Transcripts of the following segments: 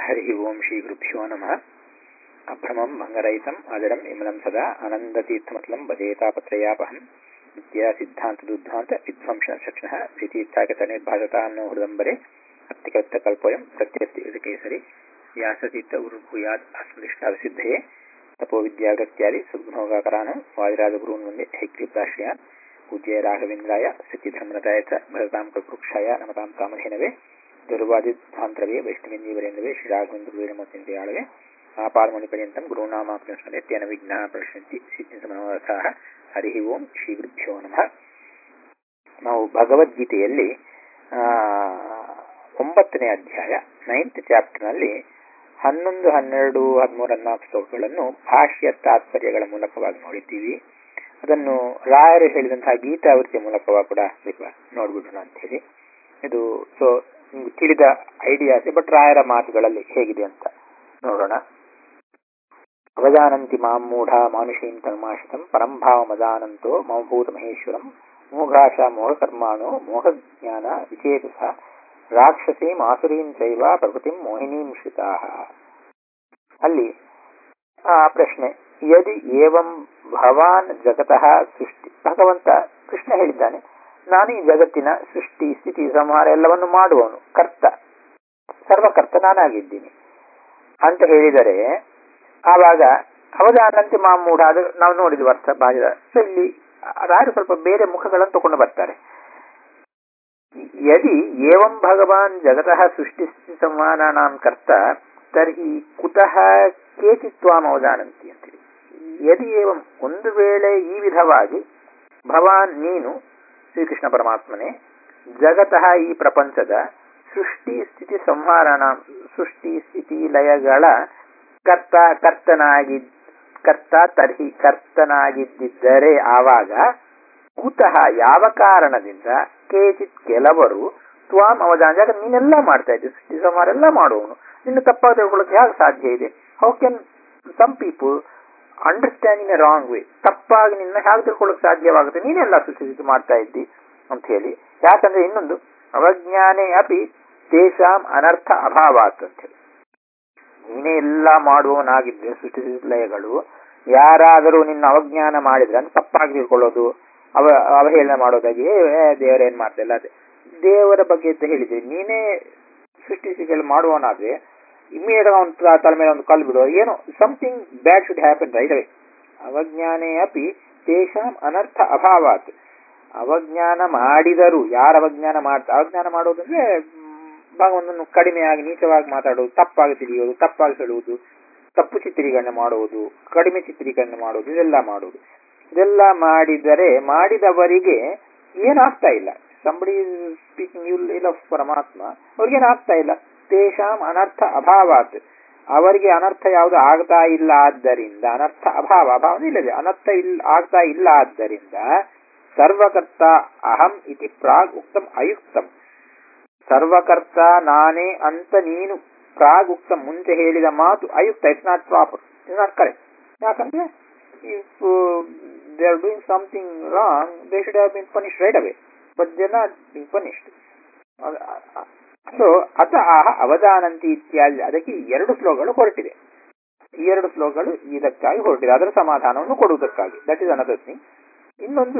ಹರಿ ಓಂ ಶ್ರೀ ಗುರುಭ್ಯೋ ನಮಃ ಅಭ್ರಮಂ ಭಂಗರಹಿತಂ ಅಜಡಂ ಇಮಲಂ ಸದಾ ಆನಂದತೀರ್ಥಮತಲಂ ಬದೇತಾಪತ್ರಯಾಪಹಂ ವಿದ್ಯಾ ಸಿದ್ಧಾಂತದುದ್ಧಾಂತ ವಿಧ್ವಂಸ ಸಕ್ಷಣ ಪ್ರೀತೀರ್ಥಾಗತ ನಿರ್ಭಾಷತ ಅನ್ನೋ ಹೃದಂಬರೆ ಅತ್ತಿಕೃತ್ತ ಕಲ್ಪೋಯಂ ಪ್ರತ್ಯಸ್ತಿ ಕೇಸರಿ ವ್ಯಾಸತೀರ್ಥ ಉರ್ಭೂಯಾತ್ ಅಸ್ಮದಿಷ್ಟಾವಿಸಿದ್ಧಯೇ ತಪೋ ವಿದ್ಯಾಗತ್ಯಾದಿ ಸದ್ಗುಣೋಗಾಕರಾನ ವಾದಿರಾಜಗುರುನ್ ಮುಂದೆ ಹೈಗ್ರೀಪ್ರಾಶ್ರಯಾನ್ ಪೂಜ್ಯ ರಾಘವೇಂದ್ರಾಯ ಸಚ್ಚಿಧರ್ಮರತಾಯ ಚ ಭರತಾಂ ಕಲ್ಪವೃಕ್ಷಾಯ ನಮತಾಂ ಕಾಮಧೇನವೇ ದುರ್ವಾದಿಧ್ವಾಂತರವೇ ವೈಷ್ಣವೇಂದ್ರವೇ ಶ್ರೀರಾಘವೇಂದ್ರವೇ ನಮೋಚಿಂತೆಯಾಳವೇ ಆಪಾದಮುನಿ ಪರ್ಯಂತಂ ಗುರುನಾಮಾಕ್ನ ಸ್ಮರೆತ್ಯನ ವಿಘ್ನಃ ಪ್ರಶ್ನಂತಿ ಸಿದ್ಧಿ ಸಮನವರಥಾಃ ಹರಿ ಓಂ ಶ್ರೀ ಗುರುಭ್ಯೋ ನಮಃ ನಾವು ಭಗವದ್ಗೀತೆಯಲ್ಲಿ ಒಂಬತ್ತನೇ ಅಧ್ಯಾಯ ನೈನ್ತ್ ಚಾಪ್ಟರ್ನಲ್ಲಿ ಹನ್ನೊಂದು ಹನ್ನೆರಡು ಹದಿಮೂರು ಹದಿನಾಲ್ಕು ಶ್ಲೋಕಗಳನ್ನು ಭಾಷ್ಯ ತಾತ್ಪರ್ಯಗಳ ಮೂಲಕವಾಗಿ ನೋಡಿದ್ದೀವಿ ಅದನ್ನು ರಾಯರು ಹೇಳಿದಂತಹ ಗೀತಾವೃತ್ತಿಯ ಮೂಲಕವಾಗಿ ಕೂಡ ಸ್ವಲ್ಪ ನೋಡ್ಬಿಡೋಣ ಅಂತ ಹೇಳಿ ಇದು ಸೊ ನಿಮ್ಗೆ ತಿಳಿದ ಐಡಿಯಾಸ್ ಬಟ್ ರಾಯರ ಮಾತುಗಳಲ್ಲಿ ಹೇಗಿದೆ ಅಂತ ನೋಡೋಣ ಅವಜಾನಂತಿ ಮಾಮೂಢ ಮಾನುಷೀಂ ತನ್ಮಾಷಿತಂ ಪರಂಭಾವ ಮದಾನಂತೋ ಮಮಭೂತ ಮಹೇಶ್ವರಂ ಮೋಘಾಶ ಮೋಹಕರ್ಮಾಣೋ ಮೋಹಜ್ಞಾನ ವಿಚೇತಸ ರಾಕ್ಷಸೀಂ ಆಸುರೀಂ ಚೈವ ಪ್ರಕೃತಿಂ ಮೋಹಿನೀಂ ಶ್ರಿತಾ ಅಲ್ಲಿ ಆ ಪ್ರಶ್ನೆ ಯದಿ ಏವಂ ಭವಾನ್ ಜಗತಃ ಸೃಷ್ಟಿ ಭಗವಂತ ಕೃಷ್ಣ ಹೇಳಿದ್ದಾನೆ ನಾನು ಈ ಜಗತ್ತಿನ ಸೃಷ್ಟಿ ಸ್ಥಿತಿ ಸಂಹಾರ ಎಲ್ಲವನ್ನು ಮಾಡುವವನು ಕರ್ತ ಸರ್ವಕರ್ತ ನಾನಾಗಿದ್ದೀನಿ ಅಂತ ಹೇಳಿದರೆ ಆವಾಗ ಅವಧಾನಂತೆ ಮಾಮೂಢ ಅದು ನಾವು ನೋಡಿದ್ವಿ ಅರ್ಥ ಬಾಜಿದ ಸೊ ಇಲ್ಲಿ ರಾಯರು ಸ್ವಲ್ಪ ಬೇರೆ ಮುಖಗಳನ್ನು ತಗೊಂಡು ಬರ್ತಾರೆ ಯದಿ ಏವಂ ಭಗವಾನ್ ಜಗತಃ ಸೃಷ್ಟಿ ಸಂವಾನಾಂ ಕರ್ತ ತರ್ಹಿ ಕುತಃ ಕೇಚಿತ್ವಾಂ ಅವಜಾನಂತಿ ಅಂತೇಳಿ ಯದಿ ಏವಂ ಒಂದು ವೇಳೆ ಈ ವಿಧವಾಗಿ ಭವಾನ್ ನೀನು ಶ್ರೀಕೃಷ್ಣ ಪರಮಾತ್ಮನೇ ಜಗತಃ ಈ ಪ್ರಪಂಚದ ಸೃಷ್ಟಿ ಸ್ಥಿತಿ ಸಂಹಾರಣ ಸೃಷ್ಟಿ ಸ್ಥಿತಿ ಲಯಗಳ ಕರ್ತ ಕರ್ತನಾಗಿ ಕರ್ತ ತರ್ಹಿ ಕರ್ತನಾಗಿದ್ದರೆ ಆವಾಗ ಕುತಃ ಯಾವ ಕಾರಣದಿಂದ ಕೇಚಿತ್ ಕೆಲವರು ತ್ವಾಂ ಅವಧಾನ ಯಾಕಂದ್ರೆ ನೀನೆಲ್ಲ ಮಾಡ್ತಾ ಇದ್ದೆ ಸೃಷ್ಟಿ ಸಂಹಾರ ಎಲ್ಲ ಮಾಡುವವನು ನಿನ್ನ ತಪ್ಪಾಗಿ ತಿಳ್ಕೊಳ್ಳೋಕೆ ಹೇಗೆ ಸಾಧ್ಯ ಇದೆ how can some people understand in a wrong way ತಪ್ಪಾಗಿ ನಿನ್ನ ಹೇಗೆ ತಿಳ್ಕೊಳ್ಳೋಕೆ ಸಾಧ್ಯವಾಗುತ್ತೆ ನೀನೆಲ್ಲ ಸೃಷ್ಟಿ ಮಾಡ್ತಾ ಇದ್ದಿ ಅಂತ ಹೇಳಿ ಯಾಕಂದ್ರೆ ಇನ್ನೊಂದು ಅವಜ್ಞಾನೇ ಅಪಿ ತೇಷಾಂ ಅನರ್ಥ ಅಭಾವಾತ್ ಅಂತ ಹೇಳಿ ನೀನೇ ಎಲ್ಲ ಮಾಡುವವನಾಗಿದ್ದೆ ಸೃಷ್ಟಿ ಲಯಗಳು ಯಾರಾದರೂ ನಿನ್ನ ಅವಜ್ಞಾನ ಮಾಡಿದ್ರೆ ಅಂತ ತಪ್ಪಾಗಿ ತಿಳ್ಕೊಳ್ಳೋದು ಅವ ಅವಹೇಳನ ಮಾಡೋದಾಗಿ ದೇವರ ಏನ್ ಮಾಡ್ತಾ ಇಲ್ಲ ಅದೇ ದೇವರ ಬಗ್ಗೆ ಅಂತ ಹೇಳಿದ್ರೆ ನೀನೇ ಸೃಷ್ಟಿಸಿಗಳು ಮಾಡುವವನಾದ್ರೆ ಇಮ್ಮಿಡಿಯೇಟ್ ಅವನ ತಲೆ ಮೇಲೆ ಒಂದು ಕಲ್ಲು ಬಿಡುವ ಏನೋ something bad should happen right away ಅವಜ್ಞಾನೇ ಅಪಿ ತೇಷಾಂ ಅನರ್ಥ ಅಭಾವಾತ್ ಅವಜ್ಞಾನ ಮಾಡಿದರು ಯಾರ ಅವಜ್ಞಾನ ಮಾಡ್ತಾ ಅವಜ್ಞಾನ ಮಾಡೋದಂದ್ರೆ ಭಗವಂತನು ಕಡಿಮೆಯಾಗಿ ನೀಚವಾಗಿ ಮಾತಾಡೋದು ತಪ್ಪಾಗಿ ತಿಳಿಯೋದು ತಪ್ಪಾಗಿ ಹೇಳುವುದು ತಪ್ಪು ಚಿತ್ರೀಕರಣೆ ಮಾಡುವುದು ಕಡಿಮೆ ಚಿತ್ರೀಕರಣೆ ಮಾಡುವುದು ಇದೆಲ್ಲ ಮಾಡುವುದು ಇದೆಲ್ಲ ಮಾಡಿದರೆ ಮಾಡಿದವರಿಗೆ ಏನಾಗ್ತಾ ಇಲ್ಲ somebody speaking you ill of ಪರಮಾತ್ಮ ಅವ್ರಿಗೇನಾಗ್ತಾ ಇಲ್ಲ ತೇಷಾಂ ಅನರ್ಥ ಅಭಾವಾತ್ ಅವರಿಗೆ ಅನರ್ಥ ಯಾವುದು ಆಗ್ತಾ ಇಲ್ಲ ಆದ್ದರಿಂದ ಅನರ್ಥ ಅಭಾವ ಅಭಾವ ಇಲ್ಲದೆ ಅನರ್ಥ ಇಲ್ಲ ಆಗ್ತಾ ಇಲ್ಲ ಆದ್ದರಿಂದ ಸರ್ವಕರ್ತ ಅಹಂ ಇತಿ ಪ್ರಾಗ್ ಉಕ್ತಂ ಅಯುಕ್ತಂ ಸರ್ವಕರ್ತ ನಾನೇ ಅಂತ ನೀನು ಪ್ರಾಗ್ ಉಕ್ತ ಮುಂಚೆ ಹೇಳಿದ ಮಾತು ಅಯುಕ್ತ it's not proper it's not correct ಯಾಕಂದ್ರೆ if they are doing something wrong they should have been punished right away but they not been punished so ಅತ ಆಹ ಅವಧಾನಂತಿ ಇತ್ಯಾದಿ ಅದಕ್ಕೆ ಎರಡು ಶ್ಲೋಕಗಳು ಹೊರಟಿದೆ ಈ ಎರಡು ಶ್ಲೋಕಗಳು ಇದಕ್ಕಾಗಿ ಹೊರಟಿದೆ ಅದರ ಸಮಾಧಾನವನ್ನು ಕೊಡುವುದಕ್ಕಾಗಿ ದಟ್ ಇಸ್ ಅನದರ್ ಥಿಂಗ್ ಇನ್ನೊಂದು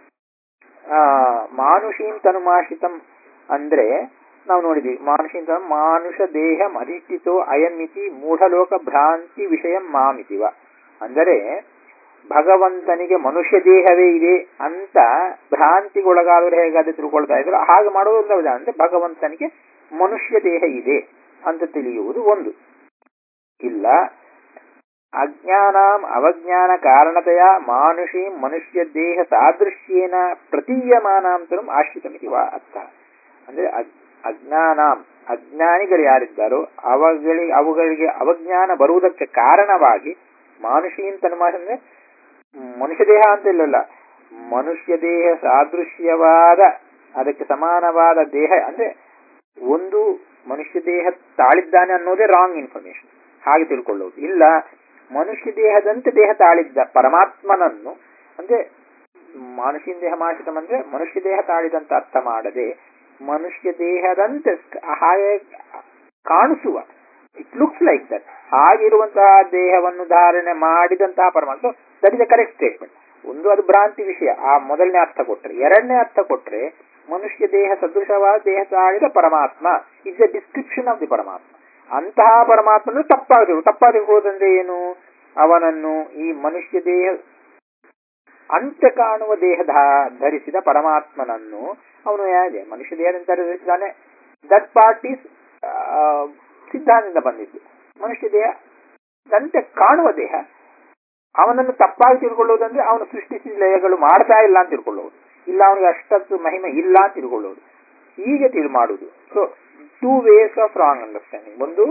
ಮಾನುಷೀಂ ತನುಮಾಷಿತಂ ಅಂದ್ರೆ ನಾವು ನೋಡಿದ್ವಿ ಮಾನುಷೀಂ ಮಾನುಷ ದೇಹ ಅಧಿಷ್ಠಿತೋ ಅಯನ್ಮಿತಿ ಮೂಢಲೋಕ ಭ್ರಾಂತಿ ವಿಷಯ ಮಾಮಿತಿವ ಅಂದರೆ ಭಗವಂತನಿಗೆ ಮನುಷ್ಯ ದೇಹವೇ ಇದೆ ಅಂತ ಭ್ರಾಂತಿಗೊಳಗಾದವರು ಹೇಗಾದ್ರೆ ತಿಳ್ಕೊಳ್ತಾ ಇದ್ರು ಹಾಗೆ ಮಾಡೋದ್ರಿಂದ ಅಂದ್ರೆ ಭಗವಂತನಿಗೆ ಮನುಷ್ಯ ದೇಹ ಇದೆ ಅಂತ ತಿಳಿಯುವುದು ಒಂದು ಇಲ್ಲ ಅಜ್ಞಾನಾಂ ಅವಜ್ಞಾನ ಕಾರಣತೆಯ ಮಾನುಷೀಂ ಮನುಷ್ಯ ದೇಹ ಸಾದೃಶ್ಯೇನ ಪ್ರತೀಯಮಾನಾಂತರಂ ಆಶ್ರಿತಮಿತಿ ವಾ ಅರ್ಥ ಅಂದ್ರೆ ಅಜ್ಞಾನಾಂ ಅಜ್ಞಾನಿಗಳು ಯಾರಿದ್ದಾರೋ ಅವಗಳಿಗೆ ಅವುಗಳಿಗೆ ಅವಜ್ಞಾನ ಬರುವುದಕ್ಕೆ ಕಾರಣವಾಗಿ ಮಾನುಷೀಂ ತನ್ಮಾಷ ಅಂದ್ರೆ ಮನುಷ್ಯ ದೇಹ ಅಂತ ಇಲ್ಲಲ್ಲ ಮನುಷ್ಯ ದೇಹ ಸಾದೃಶ್ಯವಾದ ಅದಕ್ಕೆ ಸಮಾನವಾದ ದೇಹ ಅಂದ್ರೆ ಒಂದು ಮನುಷ್ಯ ದೇಹ ತಾಳಿದ್ದಾನೆ ಅನ್ನೋದೇ ರಾಂಗ್ ಇನ್ಫಾರ್ಮೇಶನ್ ಹಾಗೆ ತಿಳ್ಕೊಳ್ಳೋದು ಇಲ್ಲ ಮನುಷ್ಯ ದೇಹದಂತೆ ದೇಹ ತಾಳಿದ್ದ ಪರಮಾತ್ಮನನ್ನು ಅಂದ್ರೆ ಮಾನುಷಿನ ದೇಹ ಮಾಷಿತಂ ಅಂದ್ರೆ ಮನುಷ್ಯ ದೇಹ ತಾಳಿದಂತ ಅರ್ಥ ಮಾಡದೆ ಮನುಷ್ಯ ದೇಹದಂತೆ ಹಾಗೆ ಕಾಣಿಸುವ ಇಟ್ ಲುಕ್ಸ್ ಲೈಕ್ ದಟ್ ಹಾಗಿರುವಂತಹ ದೇಹವನ್ನು ಧಾರಣೆ ಮಾಡಿದಂತಹ ಪರಮಾತ್ಮ that is a correct statement ಒಂದು ಅದು ಭ್ರಾಂತಿ ವಿಷಯ ಆ ಮೊದಲನೇ ಅರ್ಥ ಕೊಟ್ರೆ ಎರಡನೇ ಅರ್ಥ ಕೊಟ್ರೆ ಮನುಷ್ಯ ದೇಹ ಸದೃಶವಾದ ದೇಹ ತಾಳಿದ ಪರಮಾತ್ಮ it's a description of the ಪರಮಾತ್ಮ ಅಂತಹ ಪರಮಾತ್ಮನು ತಪ್ಪಾಗಿರು ತಪ್ಪಾಗಿರುವುದಂದ್ರೆ ಏನು ಅವನನ್ನು ಈ ಮನುಷ್ಯ ದೇಹ ಅಂತ್ಯ ಕಾಣುವ ದೇಹ ಧಾ- ಧರಿಸಿದ ಪರಮಾತ್ಮನನ್ನು ಅವನು ಯಾವ್ದೆ ಮನುಷ್ಯ ದೇಹದಿಂದ ಧರಿಸಿದ್ದಾನೆ ದಟ್ ಪಾರ್ಟ್ ಈಸ್ ಸಿದ್ಧಾಂತದಿಂದ ಬಂದಿದ್ದು ಮನುಷ್ಯ ದೇಹ ಅಂತ್ಯ ಕಾಣುವ ದೇಹ ಅವನನ್ನು ತಪ್ಪಾಗಿ ತಿಳ್ಕೊಳ್ಳುವುದಂದ್ರೆ ಅವನು ಸೃಷ್ಟಿಸಿದ ಲಯಗಳು ಮಾಡ್ತಾ ಇಲ್ಲ ಅಂತ ತಿಳ್ಕೊಳ್ಳುವುದು ಇಲ್ಲ ಅವನಿಗೆ ಅಷ್ಟತ್ತು ಮಹಿಮೆ ಇಲ್ಲ ಅಂತ ತಿಳ್ಕೊಳ್ಳುವುದು ಹೀಗೆ ತಿಳ್ ಮಾಡುವುದು so two ways of wrong understanding ಒಂದು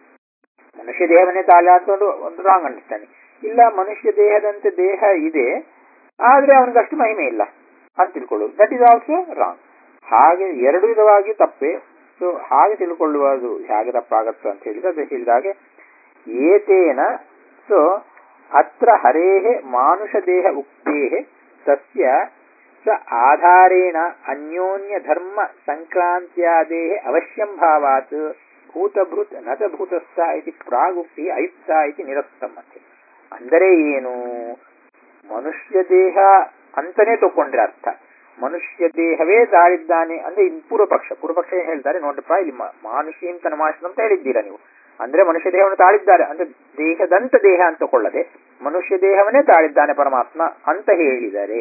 ಮನುಷ್ಯ ದೇಹವನ್ನೇ ತಾಳೆ ಹಾಕೊಂಡು ಒಂದು ರಾಂಗ್ ಅಂಡರ್ಸ್ಟ್ಯಾಂಡಿಂಗ್ ಇಲ್ಲ ಮನುಷ್ಯ ದೇಹದಂತೆ ದೇಹ ಇದೆ ಆದ್ರೆ ಅವನಿಗೆ ಅಷ್ಟು ಮಹಿಮೆ ಇಲ್ಲ ಅಂತ ತಿಳ್ಕೊಳ್ಳೋದು ದಟ್ ಈಸ್ ಆಲ್ಸೋ ರಾಂಗ್ ಹಾಗೆ ಎರಡು ವಿಧವಾಗಿ ತಪ್ಪೆ ಸೊ ಹಾಗೆ ತಿಳ್ಕೊಳ್ಳುವುದು ಹೇಗೆ ತಪ್ಪಾಗತ್ತೆ ಅಂತ ಹೇಳಿದ್ರೆ ಅದು ಹೇಳಿದಾಗೆ ಏತೇನ ಸೊ ಅತ್ರ ಹರೇಹ ಮಾನುಷ ದೇಹ ಉಕ್ತೇಹ ತಸ್ಯ ಸ ಆಧಾರೇಣ ಅನ್ಯೋನ್ಯ ಧರ್ಮ ಸಂಕ್ರಾಂತ್ಯಾದೇಹ ಅವಶ್ಯಂ ಭಾವಾತ್ ಭೂತಭೃತ್ ನತಭೂತಸ್ಥ ಇತಿ ಪ್ರಾಗುಕ್ತಿ ಅಯುಕ್ತ ಇತಿ ನಿರಸ್ತಮತೆ ಅಂದರೆ ಏನು ಮನುಷ್ಯ ದೇಹ ಅಂತಾನೆ ತಗೊಂಡ್ರೆ ಅರ್ಥ ಮನುಷ್ಯ ದೇಹವೇ ತಾಳಿದ್ದಾನೆ ಅಂದ್ರೆ ಇನ್ ಪೂರ್ವ ಪಕ್ಷ ಪೂರ್ವ ಪಕ್ಷ ಏನ್ ಹೇಳ್ತಾರೆ ನೋಡ್ರಪ್ಪ ಇಲ್ಲಿ ಮಾನುಷೀಂ ತನಮಾಶ ಅಂತ ಹೇಳಿದ್ದೀರಾ ನೀವು ಅಂದ್ರೆ ಮನುಷ್ಯ ದೇಹವನ್ನು ತಾಳಿದ್ದಾರೆ ಅಂದ್ರೆ ದೇಹದಂತ ದೇಹ ಅಂತ ಕೊಳ್ಳದೆ ಮನುಷ್ಯ ದೇಹವನ್ನೇ ತಾಳಿದ್ದಾನೆ ಪರಮಾತ್ಮ ಅಂತ ಹೇಳಿದರೆ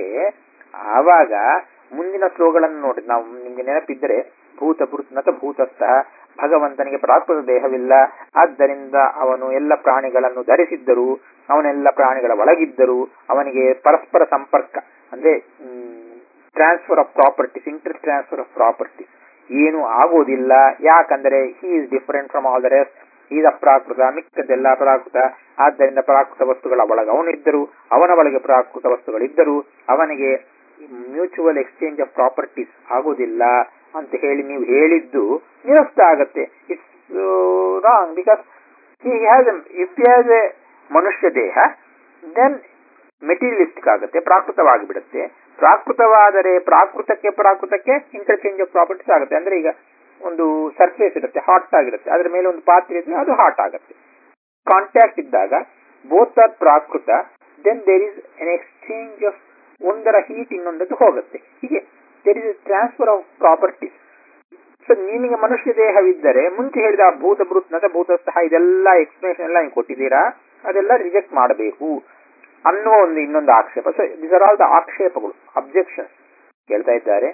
ಆವಾಗ ಮುಂದಿನ ಶ್ಲೋಗಳನ್ನು ನೋಡಿ ನಾವು ನಿಮ್ಗೆ ನೆನಪಿದ್ದರೆ ಭೂತ ನತ ಭೂತಸ್ಥ ಭಗವಂತನಿಗೆ ಪ್ರಾಕೃತ ದೇಹವಿಲ್ಲ ಆದ್ದರಿಂದ ಅವನು ಎಲ್ಲ ಪ್ರಾಣಿಗಳನ್ನು ಧರಿಸಿದ್ದರು ಅವನೆಲ್ಲ ಪ್ರಾಣಿಗಳ ಒಳಗಿದ್ದರು ಅವನಿಗೆ ಪರಸ್ಪರ ಸಂಪರ್ಕ ಅಂದ್ರೆ transfer of properties inter transfer of properties ಏನು ಆಗೋದಿಲ್ಲ ಯಾಕಂದ್ರೆ he is different from all the rest ಈದ ಪ್ರಾಕೃತ ಮಿಕ್ಕದೆಲ್ಲ ಪ್ರಾಕೃತ ಆದ್ದರಿಂದ ಪ್ರಾಕೃತ ವಸ್ತುಗಳ ಒಳಗೆ ಅವನಿದ್ದರು ಅವನ ಒಳಗೆ ಪ್ರಾಕೃತ ವಸ್ತುಗಳಿದ್ದರು ಅವನಿಗೆ ಮ್ಯೂಚುವಲ್ ಎಕ್ಸ್ಚೇಂಜ್ ಆಫ್ ಪ್ರಾಪರ್ಟೀಸ್ ಆಗೋದಿಲ್ಲ ಅಂತ ಹೇಳಿ ನೀವು ಹೇಳಿದ್ದು ನಿರಸ್ತ ಆಗತ್ತೆ it's wrong because he has if has a ಮನುಷ್ಯ ದೇಹ ದೆನ್ ಮೆಟೀರಿಯಲಿಸ್ಟಿಕ್ ಆಗುತ್ತೆ ಪ್ರಾಕೃತವಾಗಿ ಬಿಡುತ್ತೆ ಪ್ರಾಕೃತವಾದರೆ ಪ್ರಾಕೃತಕ್ಕೆ ಪ್ರಾಕೃತಕ್ಕೆ ಇಂಟರ್ಚೇಂಜ್ ಆಫ್ ಪ್ರಾಪರ್ಟೀಸ್ ಆಗುತ್ತೆ ಅಂದ್ರೆ ಈಗ ಒಂದು ಸರ್ಫೇಸ್ ಇರುತ್ತೆ ಹಾಟ್ ಆಗಿರುತ್ತೆ ಅದ್ರ ಮೇಲೆ ಒಂದು ಪಾತ್ರೆ ಇದ್ರೆ ಅದು ಹಾಟ್ ಆಗುತ್ತೆ ಕಾಂಟ್ಯಾಕ್ಟ್ ಇದ್ದಾಗ ಬೋತ್ ಆರ್ ಪ್ರಾಕೃತ then there is an exchange of ಒಂದರ ಹೀಟ್ ಇನ್ನೊಂದಕ್ಕೆ ಹೋಗುತ್ತೆ ಹೀಗೆ there is transfer of properties so ನಿಮಗೆ ಮನುಷ್ಯ ದೇಹವಿದ್ದರೆ ಮುಂಚೆ ಹೇಳಿದ ಭೂತ ಭೂತ ಭೂತಸ್ಥಃ ಇದೆಲ್ಲ ಎಕ್ಸ್ಪ್ಲೇಷನ್ ಎಲ್ಲ ನೀವು ಕೊಟ್ಟಿದ್ದೀರಾ ಅದೆಲ್ಲ ರಿಜೆಕ್ಟ್ ಮಾಡಬೇಕು ಅನ್ನುವ ಒಂದು ಇನ್ನೊಂದು ಆಕ್ಷೇಪ so this are all the ಆಕ್ಷೇಪಗಳು ಅಬ್ಜೆಕ್ಷನ್ಸ್ ಕೇಳ್ತಾ ಇದ್ದಾರೆ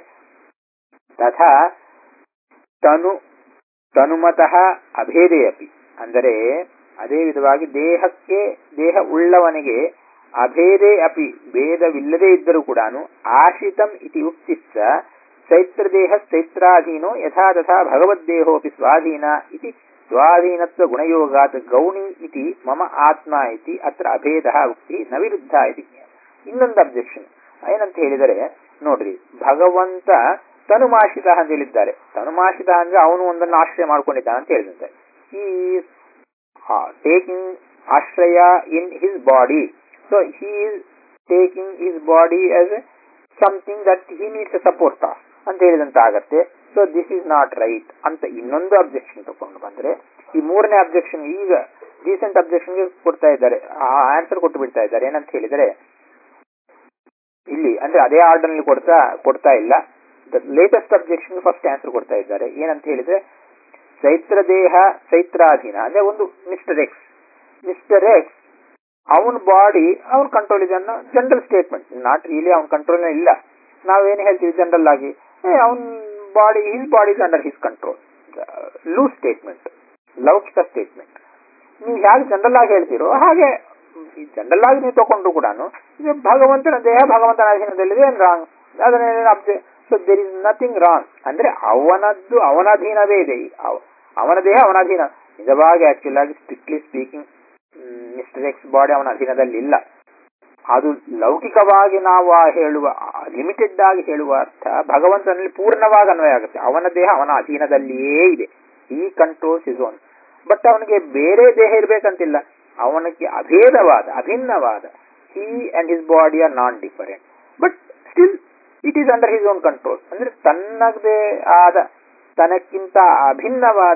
ತಥಾ ತನು ತನುಮತಃ ಅಭೇದೇ ಅಪಿ ಅಂದರೆ ಅದೇ ವಿಧವಾಗಿ ದೇಹಕ್ಕೆ ದೇಹ ಉಳ್ಳವನಿಗೆ ಅಭೇದೇ ಅಪಿ ಭೇದವಿಲ್ಲದೇ ಇದ್ದರೂ ಕೂಡ ಆಶ್ರಿತಂ ಇತಿ ಉಕ್ತಿಶ್ಚ ಚೈತ್ರದೇಹ ಚೈತ್ರಾಧೀನೋ ಯಥಾ ತಥಾ ಭಗವದ್ದೇಹೋಪಿ ಸ್ವಾಧೀನ ಇತಿ ಸ್ವಾಧೀನತ್ವ ಗುಣಯೋಗಾತ್ ಗೌಣಿ ಇತಿ ಮಮ ಆತ್ಮ ಇತಿ ಅತ್ರ ಅಭೇದ ಉಕ್ತಿ ನ ವಿರುದ್ಧ ಇತಿ ಇನ್ನೊಂದು ಅಬ್ಜೆಕ್ಷನ್ ಏನಂತ ಹೇಳಿದರೆ ನೋಡ್ರಿ ಭಗವಂತ ತನುಮಾಶಿತ ಅಂತ ಹೇಳಿದ್ದಾರೆ ತನುಮಾಶಿತ ಅಂದ್ರೆ ಅವನು ಒಂದನ್ನು ಆಶ್ರಯ ಮಾಡ್ಕೊಂಡಿದ್ದಾನೆ ಅಂತ ಹೇಳಿದಂತೆ ಈ ಟೇಕಿಂಗ್ ಆಶ್ರಯ in his body so he is taking his body as something that he needs support of ಅಂತ ಹೇಳಿದಂತ ಆಗತ್ತೆ so this is not right ಅಂತ ಇನ್ನೊಂದು ಅಬ್ಜೆಕ್ಷನ್ ತಗೊಂಡು ಬಂದ್ರೆ ಈ ಮೂರನೇ ಅಬ್ಜೆಕ್ಷನ್ ಈಗ ರೀಸೆಂಟ್ ಅಬ್ಜೆಕ್ಷನ್ಗೆ ಕೊಡ್ತಾ ಇದ್ದಾರೆ ಆ ಆನ್ಸರ್ ಕೊಟ್ಟು ಬಿಡ್ತಾ ಇದ್ದಾರೆ ಏನಂತ ಹೇಳಿದರೆ ಇಲ್ಲಿ ಅಂದ್ರೆ ಅದೇ ಆರ್ಡರ್ ನಲ್ಲಿ ಕೊಡ್ತಾ ಕೊಡ್ತಾ ಇಲ್ಲ ಲೇಟೆಸ್ಟ್ ಅಬ್ಜೆಕ್ಷನ್ ಫಸ್ಟ್ ಆನ್ಸರ್ ಕೊಡ್ತಾ ಇದ್ದಾರೆ ಏನಂತ ಹೇಳಿದ್ರೆ ಚೈತ್ರ ದೇಹ ಚೈತ್ರಾಧೀನ ಅಂದ್ರೆ ಒಂದು ಮಿಸ್ಟರ್ ಎಕ್ಸ್ ಮಿಸ್ಟರ್ ಎಕ್ಸ್ ಅವನ ಬಾಡಿ ಅವನ ಕಂಟ್ರೋಲ್ ಇದೆ ಅನ್ನೋ ಜನರಲ್ ಸ್ಟೇಟ್ಮೆಂಟ್ ನಾಟ್ ರಿಯಲಿ ಅವನ ಕಂಟ್ರೋಲ್ ಇಲ್ಲ ನಾವೇನು ಹೇಳ್ತೀವಿ ಜನರಲ್ ಆಗಿ ಅವನ್ body his body is under his control loose statement ಲೌಕಿಕ ಸ್ಟೇಟ್ಮೆಂಟ್ ನೀವು ಹೇಗೆ ಜನರಲ್ ಆಗಿ ಹೇಳ್ತೀರೋ ಹಾಗೆ ಜನರಲ್ ಆಗಿ ನೀವು ತಗೊಂಡ್ರು ಕೂಡ ಭಗವಂತನ ದೇಹ ಭಗವಂತನ ಅಧೀನದಲ್ಲಿದೆ ಏನ್ ರಾಂಗ್ ಅದನ್ನ so there is nothing wrong ಅಂದ್ರೆ ಅವನದ್ದು ಅವನ ಅಧೀನವೇ ಇದೆ ಅವನ ದೇಹ ಅವನ ಅಧೀನ ನಿಜವಾಗಿ ಆಕ್ಚುಲ್ ಆಗಿ strictly speaking mister X body ಅವನ ಅಧೀನದಲ್ಲಿ ಇಲ್ಲ ಅದು ಲೌಕಿಕವಾಗಿ ನಾವು ಹೇಳುವ ಲಿಮಿಟೆಡ್ ಆಗಿ ಹೇಳುವ ಅರ್ಥ ಭಗವಂತನಲ್ಲಿ ಪೂರ್ಣವಾಗಿ ಅನ್ವಯ ಆಗುತ್ತೆ ಅವನ ದೇಹ ಅವನ ಅಧೀನದಲ್ಲಿಯೇ ಇದೆ ಈ ಕಂಟ್ರೋಲ್ಸ್ ಇಸ್ ಓನ್ ಬಟ್ ಅವನಿಗೆ ಬೇರೆ ದೇಹ ಇರ್ಬೇಕಂತಿಲ್ಲ ಅವನಿಗೆ ಅಭೇದವಾದ ಅಭಿನ್ನವಾದ he and his body are non different but still it is under his own control ಅಂದ್ರೆ ತನ್ನದೇ ಆದ ತನಕ್ಕಿಂತ ಅಭಿನ್ನವಾದ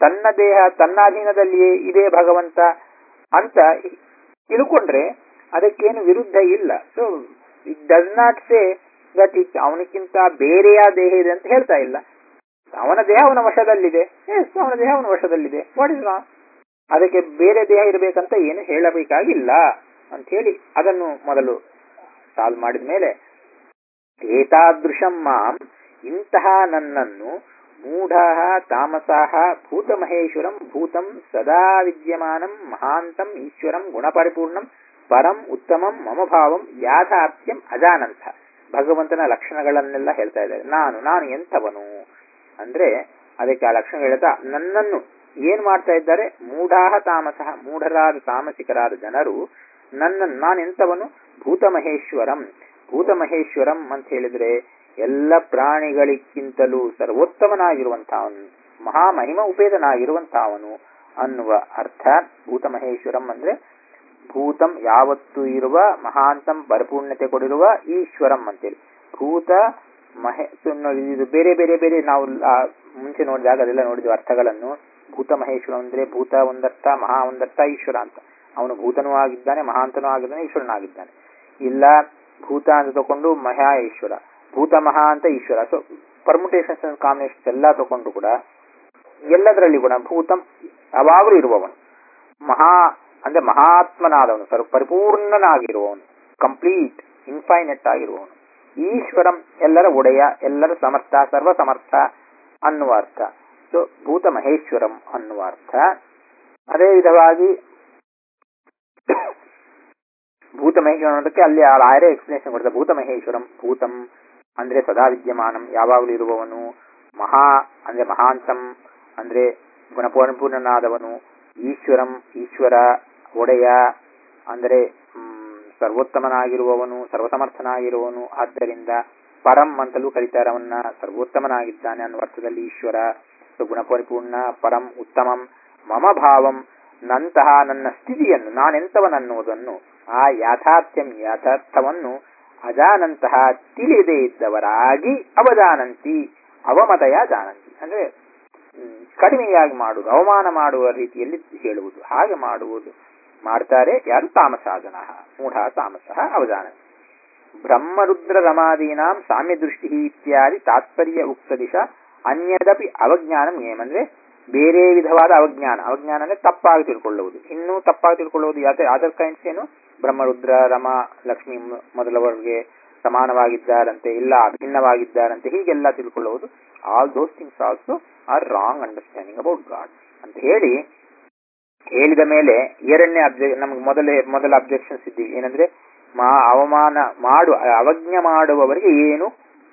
ತನ್ನ ದೇಹ ತನ್ನ ಅಧೀನದಲ್ಲಿಯೇ ಇದೆ ಭಗವಂತ ಅಂತ ತಿಳ್ಕೊಂಡ್ರೆ ಅದಕ್ಕೇನು ವಿರುದ್ಧ ಇಲ್ಲ so it does not say that it ಅವನಕ್ಕಿಂತ ಬೇರೆಯ ದೇಹ ಇದೆ ಅಂತ ಹೇಳ್ತಾ ಇಲ್ಲ ಅವನ ದೇಹ ಅವನ ವಶದಲ್ಲಿದೆ ಎಸ್ ಅವನ ದೇಹ ಅವನ ವಶದಲ್ಲಿದೆ ವಾಟ್ ಇಸ್ ರಾಂಗ್ ಅದಕ್ಕೆ ಬೇರೆ ದೇಹ ಇರಬೇಕಂತ ಏನು ಹೇಳಬೇಕಾಗಿಲ್ಲ ಅಂತ ಹೇಳಿ ಅದನ್ನು ಮೊದಲು ಸಾಲ್ವ್ ಮಾಡಿದ ಮೇಲೆ ಏತಾದೃಶಂ ಮಾಂ ಇಂತಹ ನನ್ನನ್ನು ಮೂಢ ತಾಮಸಾಹ ಭೂತಮಹೇಶ್ವರಂ ಭೂತಂ ಸದಾ ವಿದ್ಯಮಾನಂ ಮಹಾಂತಂ ಈಶ್ವರಂ ಗುಣಪರಿಪೂರ್ಣಂ ಪರಂ ಉತ್ತಮಂ ಮಮ ಭಾವಂ ಯಾಥಾರ್ಥ್ಯಂ ಅಜಾನಂತ ಭಗವಂತನ ಲಕ್ಷಣಗಳನ್ನೆಲ್ಲ ಹೇಳ್ತಾ ಇದ್ದಾರೆ ನಾನು ನಾನು ಎಂಥವನು ಅಂದ್ರೆ ಅದಕ್ಕೆ ಆ ಲಕ್ಷಣ ಹೇಳ್ತಾ ನನ್ನನ್ನು ಏನ್ ಮಾಡ್ತಾ ಇದ್ದಾರೆ ಮೂಢಾಹ ತಾಮಸಃ ಮೂಢರಾದ ತಾಮಸಿಕರಾದ ಜನರು ನನ್ನನ್ನು ನಾನು ಎಂಥವನು ಭೂತಮಹೇಶ್ವರಂ ಭೂತಮಹೇಶ್ವರಂ ಅಂತ ಹೇಳಿದ್ರೆ ಎಲ್ಲ ಪ್ರಾಣಿಗಳಿಗಿಂತಲೂ ಸರ್ವೋತ್ತಮನಾಗಿರುವಂತಹವನು ಮಹಾಮಹಿಮ ಉಪೇದನಾಗಿರುವಂತಹವನು ಅನ್ನುವ ಅರ್ಥ ಭೂತಮಹೇಶ್ವರಂ ಅಂದ್ರೆ ಭೂತಂ ಯಾವತ್ತೂ ಇರುವ ಮಹಾಂತಂ ಪರಿಪೂರ್ಣತೆ ಕೊಡಿರುವ ಈಶ್ವರಂ ಅಂತೇಳಿ ಭೂತ ಮಹೇ ಇದು ಬೇರೆ ಬೇರೆ ಬೇರೆ ನಾವು ಮುಂಚೆ ನೋಡಿದಾಗ ಅದೆಲ್ಲ ನೋಡಿದ್ವಿ ಅರ್ಥಗಳನ್ನು ಭೂತ ಮಹೇಶ್ವರ ಅಂದ್ರೆ ಭೂತ ಒಂದರ್ಥ ಮಹಾ ಒಂದರ್ಥ ಈಶ್ವರ ಅಂತ ಅವನು ಭೂತನೂ ಆಗಿದ್ದಾನೆ ಮಹಾಂತನೂ ಆಗಿದ್ದಾನೆ ಈಶ್ವರನಾಗಿದ್ದಾನೆ ಇಲ್ಲ ಭೂತ ಅಂತ ತಗೊಂಡು ಮಹಾ ಈಶ್ವರ ಭೂತ ಮಹಾ ಅಂತ ಈಶ್ವರ ಸೊ ಪರ್ಮುಟೇಷನ್ಸ್ ಅಂಡ್ ಕಾಂಬಿನೇಷನ್ಸ್ ಎಲ್ಲ ತಗೊಂಡು ಕೂಡ ಎಲ್ಲದರಲ್ಲಿ ಕೂಡ ಭೂತಂ ಯಾವಾಗಲೂ ಇರುವವನು ಮಹಾ ಅಂದ್ರೆ ಮಹಾತ್ಮನಾದವನು ಸರ್ ಪರಿಪೂರ್ಣನಾಗಿರುವವನು ಕಂಪ್ಲೀಟ್ ಇನ್ಫೈನೆಟ್ ಆಗಿರುವವನು ಈಶ್ವರಂ ಎಲ್ಲರ ಒಡೆಯ ಎಲ್ಲರ ಸಮರ್ಥ ಸರ್ವ ಸಮರ್ಥ ಅನ್ನುವ ಅರ್ಥ ಸೊ ಭೂತ ಮಹೇಶ್ವರಂ ಅನ್ನುವ ಅರ್ಥ ಅದೇ ವಿಧವಾಗಿ ಭೂತ ಮಹೇಶ್ವರಂ ಅನ್ನೋದಕ್ಕೆ ಅಲ್ಲಿ ಆಯರೇ ಎಕ್ಸ್ಪ್ಲೇಷನ್ ಕೊಡ್ತಾರೆ ಭೂತ ಮಹೇಶ್ವರಂ ಭೂತಂ ಅಂದ್ರೆ ಸದಾ ವಿದ್ಯಮಾನಂ ಯಾವಾಗಲೂ ಇರುವವನು ಮಹಾ ಅಂದ್ರೆ ಮಹಾಂತಂ ಅಂದ್ರೆ ಗುಣಪೂರ್ಣನಾದವನು ಈಶ್ವರಂ ಈಶ್ವರ ಒಡೆಯ ಅಂದರೆ ಸರ್ವೋತ್ತಮನಾಗಿರುವವನು ಸರ್ವಸಮರ್ಥನಾಗಿರುವವನು ಆದ್ದರಿಂದ ಪರಂ ಅಂತಲೂ ಕರೀತಾರೆ ಅವನ್ನ ಸರ್ವೋತ್ತಮನಾಗಿದ್ದಾನೆ ಅನ್ನುವ ಅರ್ಥದಲ್ಲಿ ಈಶ್ವರ ಗುಣಪರಿಪೂರ್ಣ ಪರಂ ಉತ್ತಮಂ ಮಮ ಭಾವಂ ನಂತಹ ನನ್ನ ಸ್ಥಿತಿಯನ್ನು ನಾನೆಂತವನನ್ನುವುದನ್ನು ಆ ಯಾಥಾರ್ಥ್ಯಂ ಯಾಥಾರ್ಥವನ್ನು ಅಜಾನಂತಹ ತಿಳಿಯದೇ ಇದ್ದವರಾಗಿ ಅವಜಾನಂತಿ ಅವಮತಯ ಜಾನಂತಿ ಅಂದ್ರೆ ಕಡಿಮೆಯಾಗಿ ಮಾಡುವುದು ಅವಮಾನ ಮಾಡುವ ರೀತಿಯಲ್ಲಿ ಹೇಳುವುದು ಹಾಗೆ ಮಾಡುವುದು ಮಾಡ್ತಾರೆ ಯಾರು ತಾಮಸಾಧನ ಮೂಢ ತಾಮಸ ಅವಧಾನ ಬ್ರಹ್ಮರುದ್ರ ರಮಾದೀನಾಂ ಸಾಮ್ಯ ದೃಷ್ಟಿ ಇತ್ಯಾದಿ ತಾತ್ಪರ್ಯ ಉಕ್ತ ದಿಶ ಅನ್ಯದಪಿ ಅವಜ್ಞಾನಂ ಏಮಂದ್ರೆ ಬೇರೆ ವಿಧವಾದ ಅವಜ್ಞಾನ ಅವಜ್ಞಾನ ಅಂದ್ರೆ ತಪ್ಪಾಗಿ ತಿಳ್ಕೊಳ್ಳುವುದು ಇನ್ನೂ ತಪ್ಪಾಗಿ ತಿಳ್ಕೊಳ್ಳುವುದು ಯಾತೆ ಅದರ್ ಕೈಂಡ್ಸ್ ಏನು ಬ್ರಹ್ಮರುದ್ರ ರಮ ಲಕ್ಷ್ಮಿ ಮೊದಲವರಿಗೆ ಸಮಾನವಾಗಿದ್ದಾರಂತೆ ಇಲ್ಲ ಅಭಿನ್ನವಾಗಿದ್ದಾರಂತೆ ಹೀಗೆಲ್ಲ ತಿಳ್ಕೊಳ್ಳುವುದು all those things also are wrong understanding about God ಅಂತ ಹೇಳಿ ಹೇಳಿದ ಮೇಲೆ ಎರಡನೇ ಅಬ್ಜೆ ನಮ್ಗೆ ಮೊದಲೇ ಮೊದಲ ಅಬ್ಜೆಕ್ಷನ್ಸ್ ಇದ್ದೀವಿ ಏನಂದ್ರೆ ಮಾ ಅವಮಾನ ಮಾಡು ಅವಜ್ಞ ಮಾಡುವವರಿಗೆ ಏನು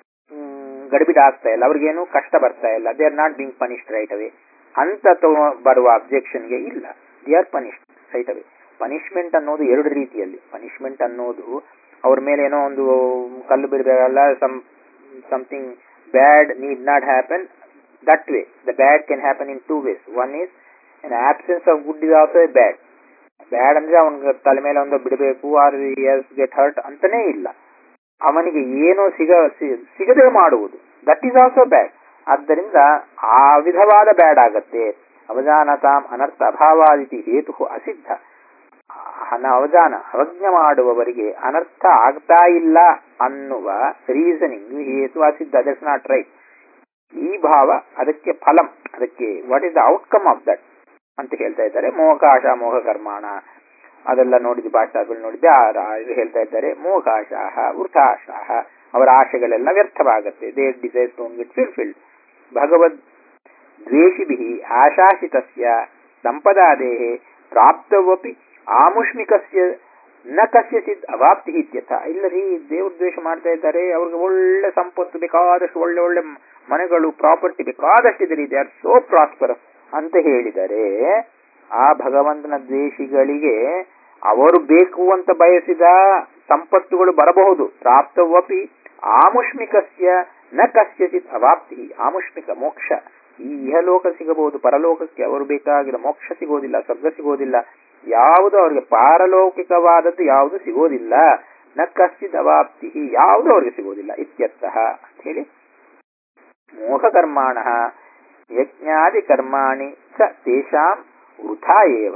ಗಡಿಬಿಡ ಆಗ್ತಾ ಇಲ್ಲ ಅವ್ರಿಗೇನು ಕಷ್ಟ ಬರ್ತಾ ಇಲ್ಲ they are not being punished right away ಅಂತ ಬರುವ ಅಬ್ಜೆಕ್ಷನ್ಗೆ ಇಲ್ಲ they are punished right away punishment ಅನ್ನೋದು ಎರಡು ರೀತಿಯಲ್ಲಿ ಪನಿಷ್ಮೆಂಟ್ ಅನ್ನೋದು ಅವ್ರ ಮೇಲೆ ಏನೋ ಒಂದು ಕಲ್ಲು ಬಿಡಬೇಕಲ್ಲ some something bad need not happen that way the bad can happen in two ways one is in absence of good is also a bad bad ಅಂದ್ರೆ ಅವನಿಗೆ ತಲೆ ಮೇಲೆ ಒಂದು ಬಿಡಬೇಕು ಆರ್ ಎಸ್ ಗೆಟ್ ಹರ್ಟ್ ಅಂತಾನೇ ಇಲ್ಲ ಅವನಿಗೆ ಏನೋ ಸಿಗ ಸಿಗದೆ ಮಾಡುವುದು ದಟ್ ಈಸ್ ಆಲ್ಸೋ ಬ್ಯಾಡ್ ಆದ್ದರಿಂದ ಆ ವಿಧವಾದ ಬ್ಯಾಡ್ ಆಗತ್ತೆ ಅವಜಾನತಾಂ ಅನರ್ಥ ಅಭಾವಾದಿತಿ ಹೇತು ಅಸಿದ್ಧ ಅವಜಾನ ಅವಜ್ಞ ಮಾಡುವವರಿಗೆ ಅನರ್ಥ ಆಗ್ತಾ ಇಲ್ಲ ಅನ್ನುವ ರೀಸನಿಂಗ್ ಹೇತು ಅಸಿದ್ಧ ದಟ್ಸ್ ನಾಟ್ ರೈಟ್ ಈ ಭಾವ ಅದಕ್ಕೆ ಫಲಂ ಅದಕ್ಕೆ what is the outcome of that ಅಂತ ಹೇಳ್ತಾ ಇದ್ದಾರೆ ಮೋಕಾಶ ಮೋಹ ಕರ್ಮಾಣ ಅದೆಲ್ಲ ನೋಡಿದ ಭಾಷಾಗಳು ನೋಡಿದ್ದೆ ಇದು ಹೇಳ್ತಾ ಇದ್ದಾರೆ ಮೋಕಾಶಾಹ ವೃಥಾಶಾಹ ಅವರ ಆಶೆಗಳೆಲ್ಲ ವ್ಯರ್ಥವಾಗುತ್ತೆ they desires don't get fulfilled ಭಗವದ್ ದ್ವೇಷಿಭಿ ಆಶಾಸಿತಸ್ಯ ಸಂಪದಾದೇಹೆ ಪ್ರಾಪ್ತವಪಿ ಆಮುಷ್ಮಿಕಸ್ಯ ನ ಕಸ್ಯಚಿತ್ ಅವಾಪ್ತಿ ಇತ್ಯಥ ಇಲ್ಲ ರೀ ದೇವ್ರ ದ್ವೇಷ ಮಾಡ್ತಾ ಇದ್ದಾರೆ ಅವ್ರಿಗೆ ಒಳ್ಳೆ ಸಂಪತ್ತು ಬೇಕಾದಷ್ಟು ಒಳ್ಳೆ ಒಳ್ಳೆ ಮನೆಗಳು ಪ್ರಾಪರ್ಟಿ ಬೇಕಾದಷ್ಟಿದೆ ರೀ ದೇ ಆರ್ ಸೋ ಪ್ರಾಸ್ಪರಸ್ ಅಂತ ಹೇಳಿದರೆ ಆ ಭಗವಂತನ ದ್ವೇಷಿಗಳಿಗೆ ಅವರು ಬೇಕು ಅಂತ ಬಯಸಿದ ಸಂಪತ್ತುಗಳು ಬರಬಹುದು ಪ್ರಾಪ್ತವಪಿ ಆಮುಷ್ಮಿಕಸ್ಯ ನ ಕಸ್ಯಚಿತ್ ಅವಾಪ್ತಿ ಆಮುಷ್ಮಿಕ ಮೋಕ್ಷ ಈ ಇಹಲೋಕ ಸಿಗಬಹುದು ಪರಲೋಕಕ್ಕೆ ಅವರು ಬೇಕಾಗಿರೋ ಮೋಕ್ಷ ಸಿಗೋದಿಲ್ಲ ಸ್ವರ್ಗ ಸಿಗೋದಿಲ್ಲ ಯಾವುದು ಅವರಿಗೆ ಪಾರಲೌಕಿಕವಾದದ್ದು ಯಾವುದು ಸಿಗೋದಿಲ್ಲ ನ ಕಶ್ಚಿತ್ ಅವಾಪ್ತಿ ಯಾವುದು ಅವರಿಗೆ ಸಿಗೋದಿಲ್ಲ ಇತ್ಯರ್ಥಃ ಅಂತ ಹೇಳಿ ಮೋಹ ಕರ್ಮಾಣ ಯಜ್ಞಾದಿ ಕರ್ಮಾಣಿ ಚ ತೇಷಾಂ ವೃಥಾ ಏವ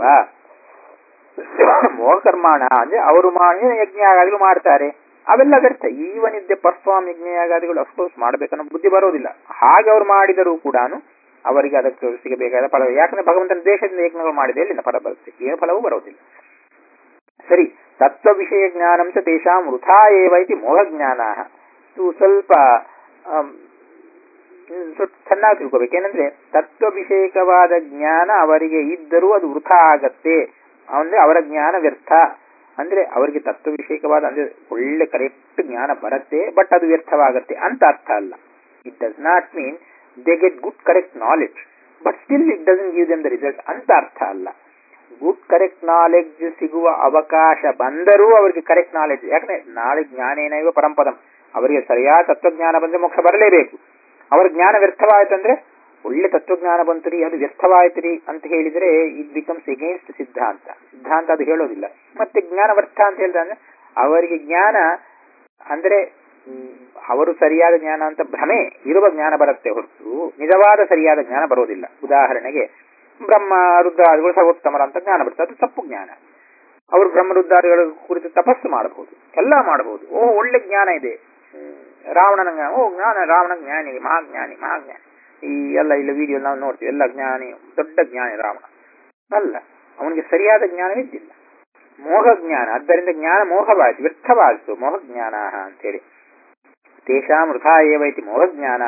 ಮೋಹಕರ್ಮಾಣ ಅಂದ್ರೆ ಅವರು ಮಾಡಿ ಯಜ್ಞಾಗಾದಿಗಳು ಮಾಡ್ತಾರೆ ಅವೆಲ್ಲ ವ್ಯರ್ಥ ಈವನ್ ಇದ್ದೆ ಪರ್ಫಾರ್ಮ್ ಯಜ್ಞಯಾಗಾದಿಗಳು ಅಫ್ಕೋರ್ಸ್ ಮಾಡ್ಬೇಕನ್ನೋ ಬುದ್ಧಿ ಬರೋದಿಲ್ಲ ಹಾಗೆ ಅವ್ರು ಮಾಡಿದರೂ ಕೂಡ ಅವರಿಗೆ ಅದಕ್ಕೆ ಸಿಗಬೇಕಾದ ಫಲ ಯಾಕಂದ್ರೆ ಭಗವಂತನ ದೇಶದಿಂದ ಯಜ್ಞಗಳು ಮಾಡಿದೆ ಎಲ್ಲಿಂದ ಫಲ ಬರುತ್ತೆ ಏನು ಫಲವೂ ಬರೋದಿಲ್ಲ ಸರಿ ತತ್ವ ವಿಷಯ ಜ್ಞಾನಂ ಚ ತೇಷಾಂ ವೃಥಾ ಏವ ಇತಿ ಮೋಹಜ್ಞಾನ ಇದು ಸ್ವಲ್ಪ ಆಮ್, ಸ್ವಲ್ಪ ಚೆನ್ನಾಗಿ ತಿಳ್ಕೋಬೇಕು ಏನಂದ್ರೆ ತತ್ವ ವಿಷಯಕವಾದ ಜ್ಞಾನ ಅವರಿಗೆ ಇದ್ದರೂ ಅದು ವೃಥಾ ಆಗತ್ತೆ ಅಂದ್ರೆ ಅವರ ಜ್ಞಾನ ವ್ಯರ್ಥ ಅಂದ್ರೆ ಅವರಿಗೆ ತತ್ವ ವಿಷಯಕವಾದ ಅಂದ್ರೆ ಒಳ್ಳೆ ಕರೆಕ್ಟ್ ಜ್ಞಾನ ಬರುತ್ತೆ ಬಟ್ ಅದು ವ್ಯರ್ಥವಾಗತ್ತೆ ಅಂತ ಅರ್ಥ ಅಲ್ಲ it does not mean they get good correct knowledge but still it doesn't give them the result ಅಂತ ಅರ್ಥ ಅಲ್ಲ ಗುಡ್ ಕರೆಕ್ಟ್ ನಾಲೆಡ್ಜ್ ಸಿಗುವ ಅವಕಾಶ ಬಂದರೂ ಅವರಿಗೆ ಕರೆಕ್ಟ್ ನಾಲೆಡ್ಜ್ ಯಾಕಂದ್ರೆ ನಾಳೆ ಜ್ಞಾನೇನೈವ ಪರಂಪದಂ ಅವರಿಗೆ ಸರಿಯಾದ ತತ್ವಜ್ಞಾನ ಬಂದ್ರೆ ಮೋಕ್ಷ ಬರಲೇಬೇಕು ಅವರ ಜ್ಞಾನ ವ್ಯರ್ಥವಾಯ್ತಂದ್ರೆ ಒಳ್ಳೆ ತತ್ವಜ್ಞಾನ ಬಂತು ಅದು ವ್ಯರ್ಥವಾಯ್ತು ಅಂತ ಹೇಳಿದ್ರೆ ಇಟ್ ಬಿಕಮ್ಸ್ ಎಗೇನ್ಸ್ಟ್ ಸಿದ್ಧಾಂತ ಸಿದ್ಧಾಂತ ಅದು ಹೇಳೋದಿಲ್ಲ ಮತ್ತೆ ಜ್ಞಾನ ವ್ಯರ್ಥ ಅಂತ ಹೇಳಿದ್ರೆ ಅವರಿಗೆ ಜ್ಞಾನ ಅಂದ್ರೆ ಹ್ಮ್, ಅವರು ಸರಿಯಾದ ಜ್ಞಾನ ಅಂತ ಭ್ರಮೆ ಇರುವ ಜ್ಞಾನ ಬರುತ್ತೆ ಹೊರತು ನಿಜವಾದ ಸರಿಯಾದ ಜ್ಞಾನ ಬರೋದಿಲ್ಲ ಉದಾಹರಣೆಗೆ ಬ್ರಹ್ಮ ರುದ್ರಾದಿಗಳು ಸರ್ವೋತ್ತಮರ ಅಂತ ಜ್ಞಾನ ಬರುತ್ತೆ ಅದು ತಪ್ಪು ಜ್ಞಾನ ಅವರು ಬ್ರಹ್ಮರುದ್ರಾದಿಗಳ ಕುರಿತು ತಪಸ್ಸು ಮಾಡಬಹುದು ಎಲ್ಲ ಮಾಡಬಹುದು ಓ ಒಳ್ಳೆ ಜ್ಞಾನ ಇದೆ ಹ್ಮ್, ರಾವಣನ ಜ್ಞಾನ ಓ ಜ್ಞಾನ ರಾವಣ ಜ್ಞಾನಿ ಮಹಾಜ್ಞಾನಿ ಮಹಾಜ್ಞಾನಿ ಈ ಎಲ್ಲ ಇಲ್ಲ ವಿಡಿಯೋ ನಾವು ನೋಡ್ತೀವಿ ಎಲ್ಲ ಜ್ಞಾನಿ ದೊಡ್ಡ ಜ್ಞಾನಿ ರಾವಣ ಅಲ್ಲ ಅವನಿಗೆ ಸರಿಯಾದ ಜ್ಞಾನವಿದ್ದಿಲ್ಲ ಮೋಹ ಜ್ಞಾನ ಆದ್ದರಿಂದ ಜ್ಞಾನ ಮೋಹವಾಯಿತು ವ್ಯರ್ಥವಾಯಿತು ಮೋಹ ಜ್ಞಾನ ಅಂತೇಳಿ ತೇಷಾಂ ವೃಥಾ ಏವ ಇತಿ ಮೋಹ ಜ್ಞಾನ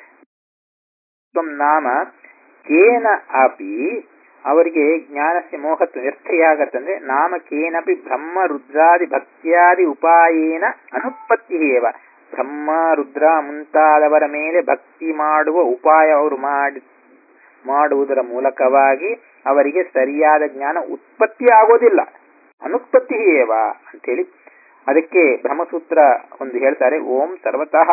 ತ್ವಂ ನಾಮ ಕೇನ ಅಪಿ ಅವರಿಗೆ ಜ್ಞಾನಸ್ಯ ಮೋಹತ್ವ ವ್ಯರ್ಥಯಾಗತ್ತಂದ್ರೆ ನಾಮ ಕೇನಪಿ ಬ್ರಹ್ಮ ರುದ್ರಾದಿ ಭಕ್ತ್ಯಾದಿ ಉಪಾಯೇನ ಅನುತ್ಪತ್ತಿ ಏವ ಬ್ರಹ್ಮ ರುದ್ರ ಮುಂತಾದವರ ಮೇಲೆ ಭಕ್ತಿ ಮಾಡುವ ಉಪಾಯ ಅವರು ಮಾಡಿ ಮಾಡುವುದರ ಮೂಲಕವಾಗಿ ಅವರಿಗೆ ಸರಿಯಾದ ಜ್ಞಾನ ಉತ್ಪತ್ತಿ ಆಗೋದಿಲ್ಲ ಅನುತ್ಪತ್ತಿ ಏವ ಅಂತೇಳಿ ಅದಕ್ಕೆ ಬ್ರಹ್ಮಸೂತ್ರ ಒಂದು ಹೇಳ್ತಾರೆ ಓಂ ಸರ್ವತಃ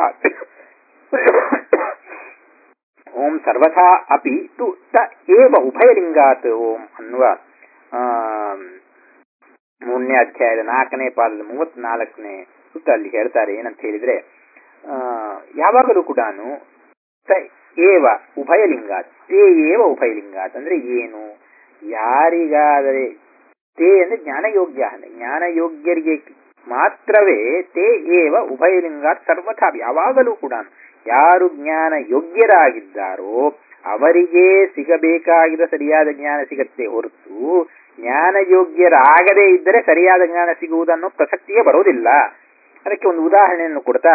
ಓಂ ಸರ್ವಥಾ ಅಪಿ ತು ತ ಏವ ಉಭಯಲಿಂಗಾತ್ ಓಂ ಅನ್ನುವ ಆಮ್, ಮೂರನೇ ಅಧ್ಯಾಯದ ನಾಲ್ಕನೇ ಪಾದದ ಮೂವತ್ನಾಲ್ಕನೇ ಸುತ್ತ ಅಲ್ಲಿ ಹೇಳ್ತಾರೆ ಏನಂತ ಹೇಳಿದ್ರೆ ಆ, ಯಾವಾಗಲೂ ಕೂಡ ತ ಏವ ಉಭಯಲಿಂಗಾತ್ ತೇ ಏವ ಉಭಯಲಿಂಗಾತ್ ಅಂದ್ರೆ ಏನು ಯಾರಿಗಾದರೆ ತೇ ಅಂದ್ರೆ ಜ್ಞಾನಯೋಗ್ಯ ಅಂದ್ರೆ ಜ್ಞಾನಯೋಗ್ಯರಿಗೆ ಮಾತ್ರವೇ ತೇ ಏವ ಉಭಯಲಿಂಗಾತ್ ಸರ್ವಥಾ ಯಾವಾಗಲೂ ಕೂಡ ಯಾರು ಜ್ಞಾನ ಯೋಗ್ಯರಾಗಿದ್ದಾರೋ ಅವರಿಗೆ ಸಿಗಬೇಕಾಗಿದ್ದ ಸರಿಯಾದ ಜ್ಞಾನ ಸಿಗತ್ತೆ ಹೊರತು ಜ್ಞಾನ ಯೋಗ್ಯರಾಗದೇ ಇದ್ದರೆ ಸರಿಯಾದ ಜ್ಞಾನ ಸಿಗುವುದನ್ನು ಪ್ರಸಕ್ತಿಯೇ ಬರುವುದಿಲ್ಲ ಅದಕ್ಕೆ ಒಂದು ಉದಾಹರಣೆಯನ್ನು ಕೊಡ್ತಾ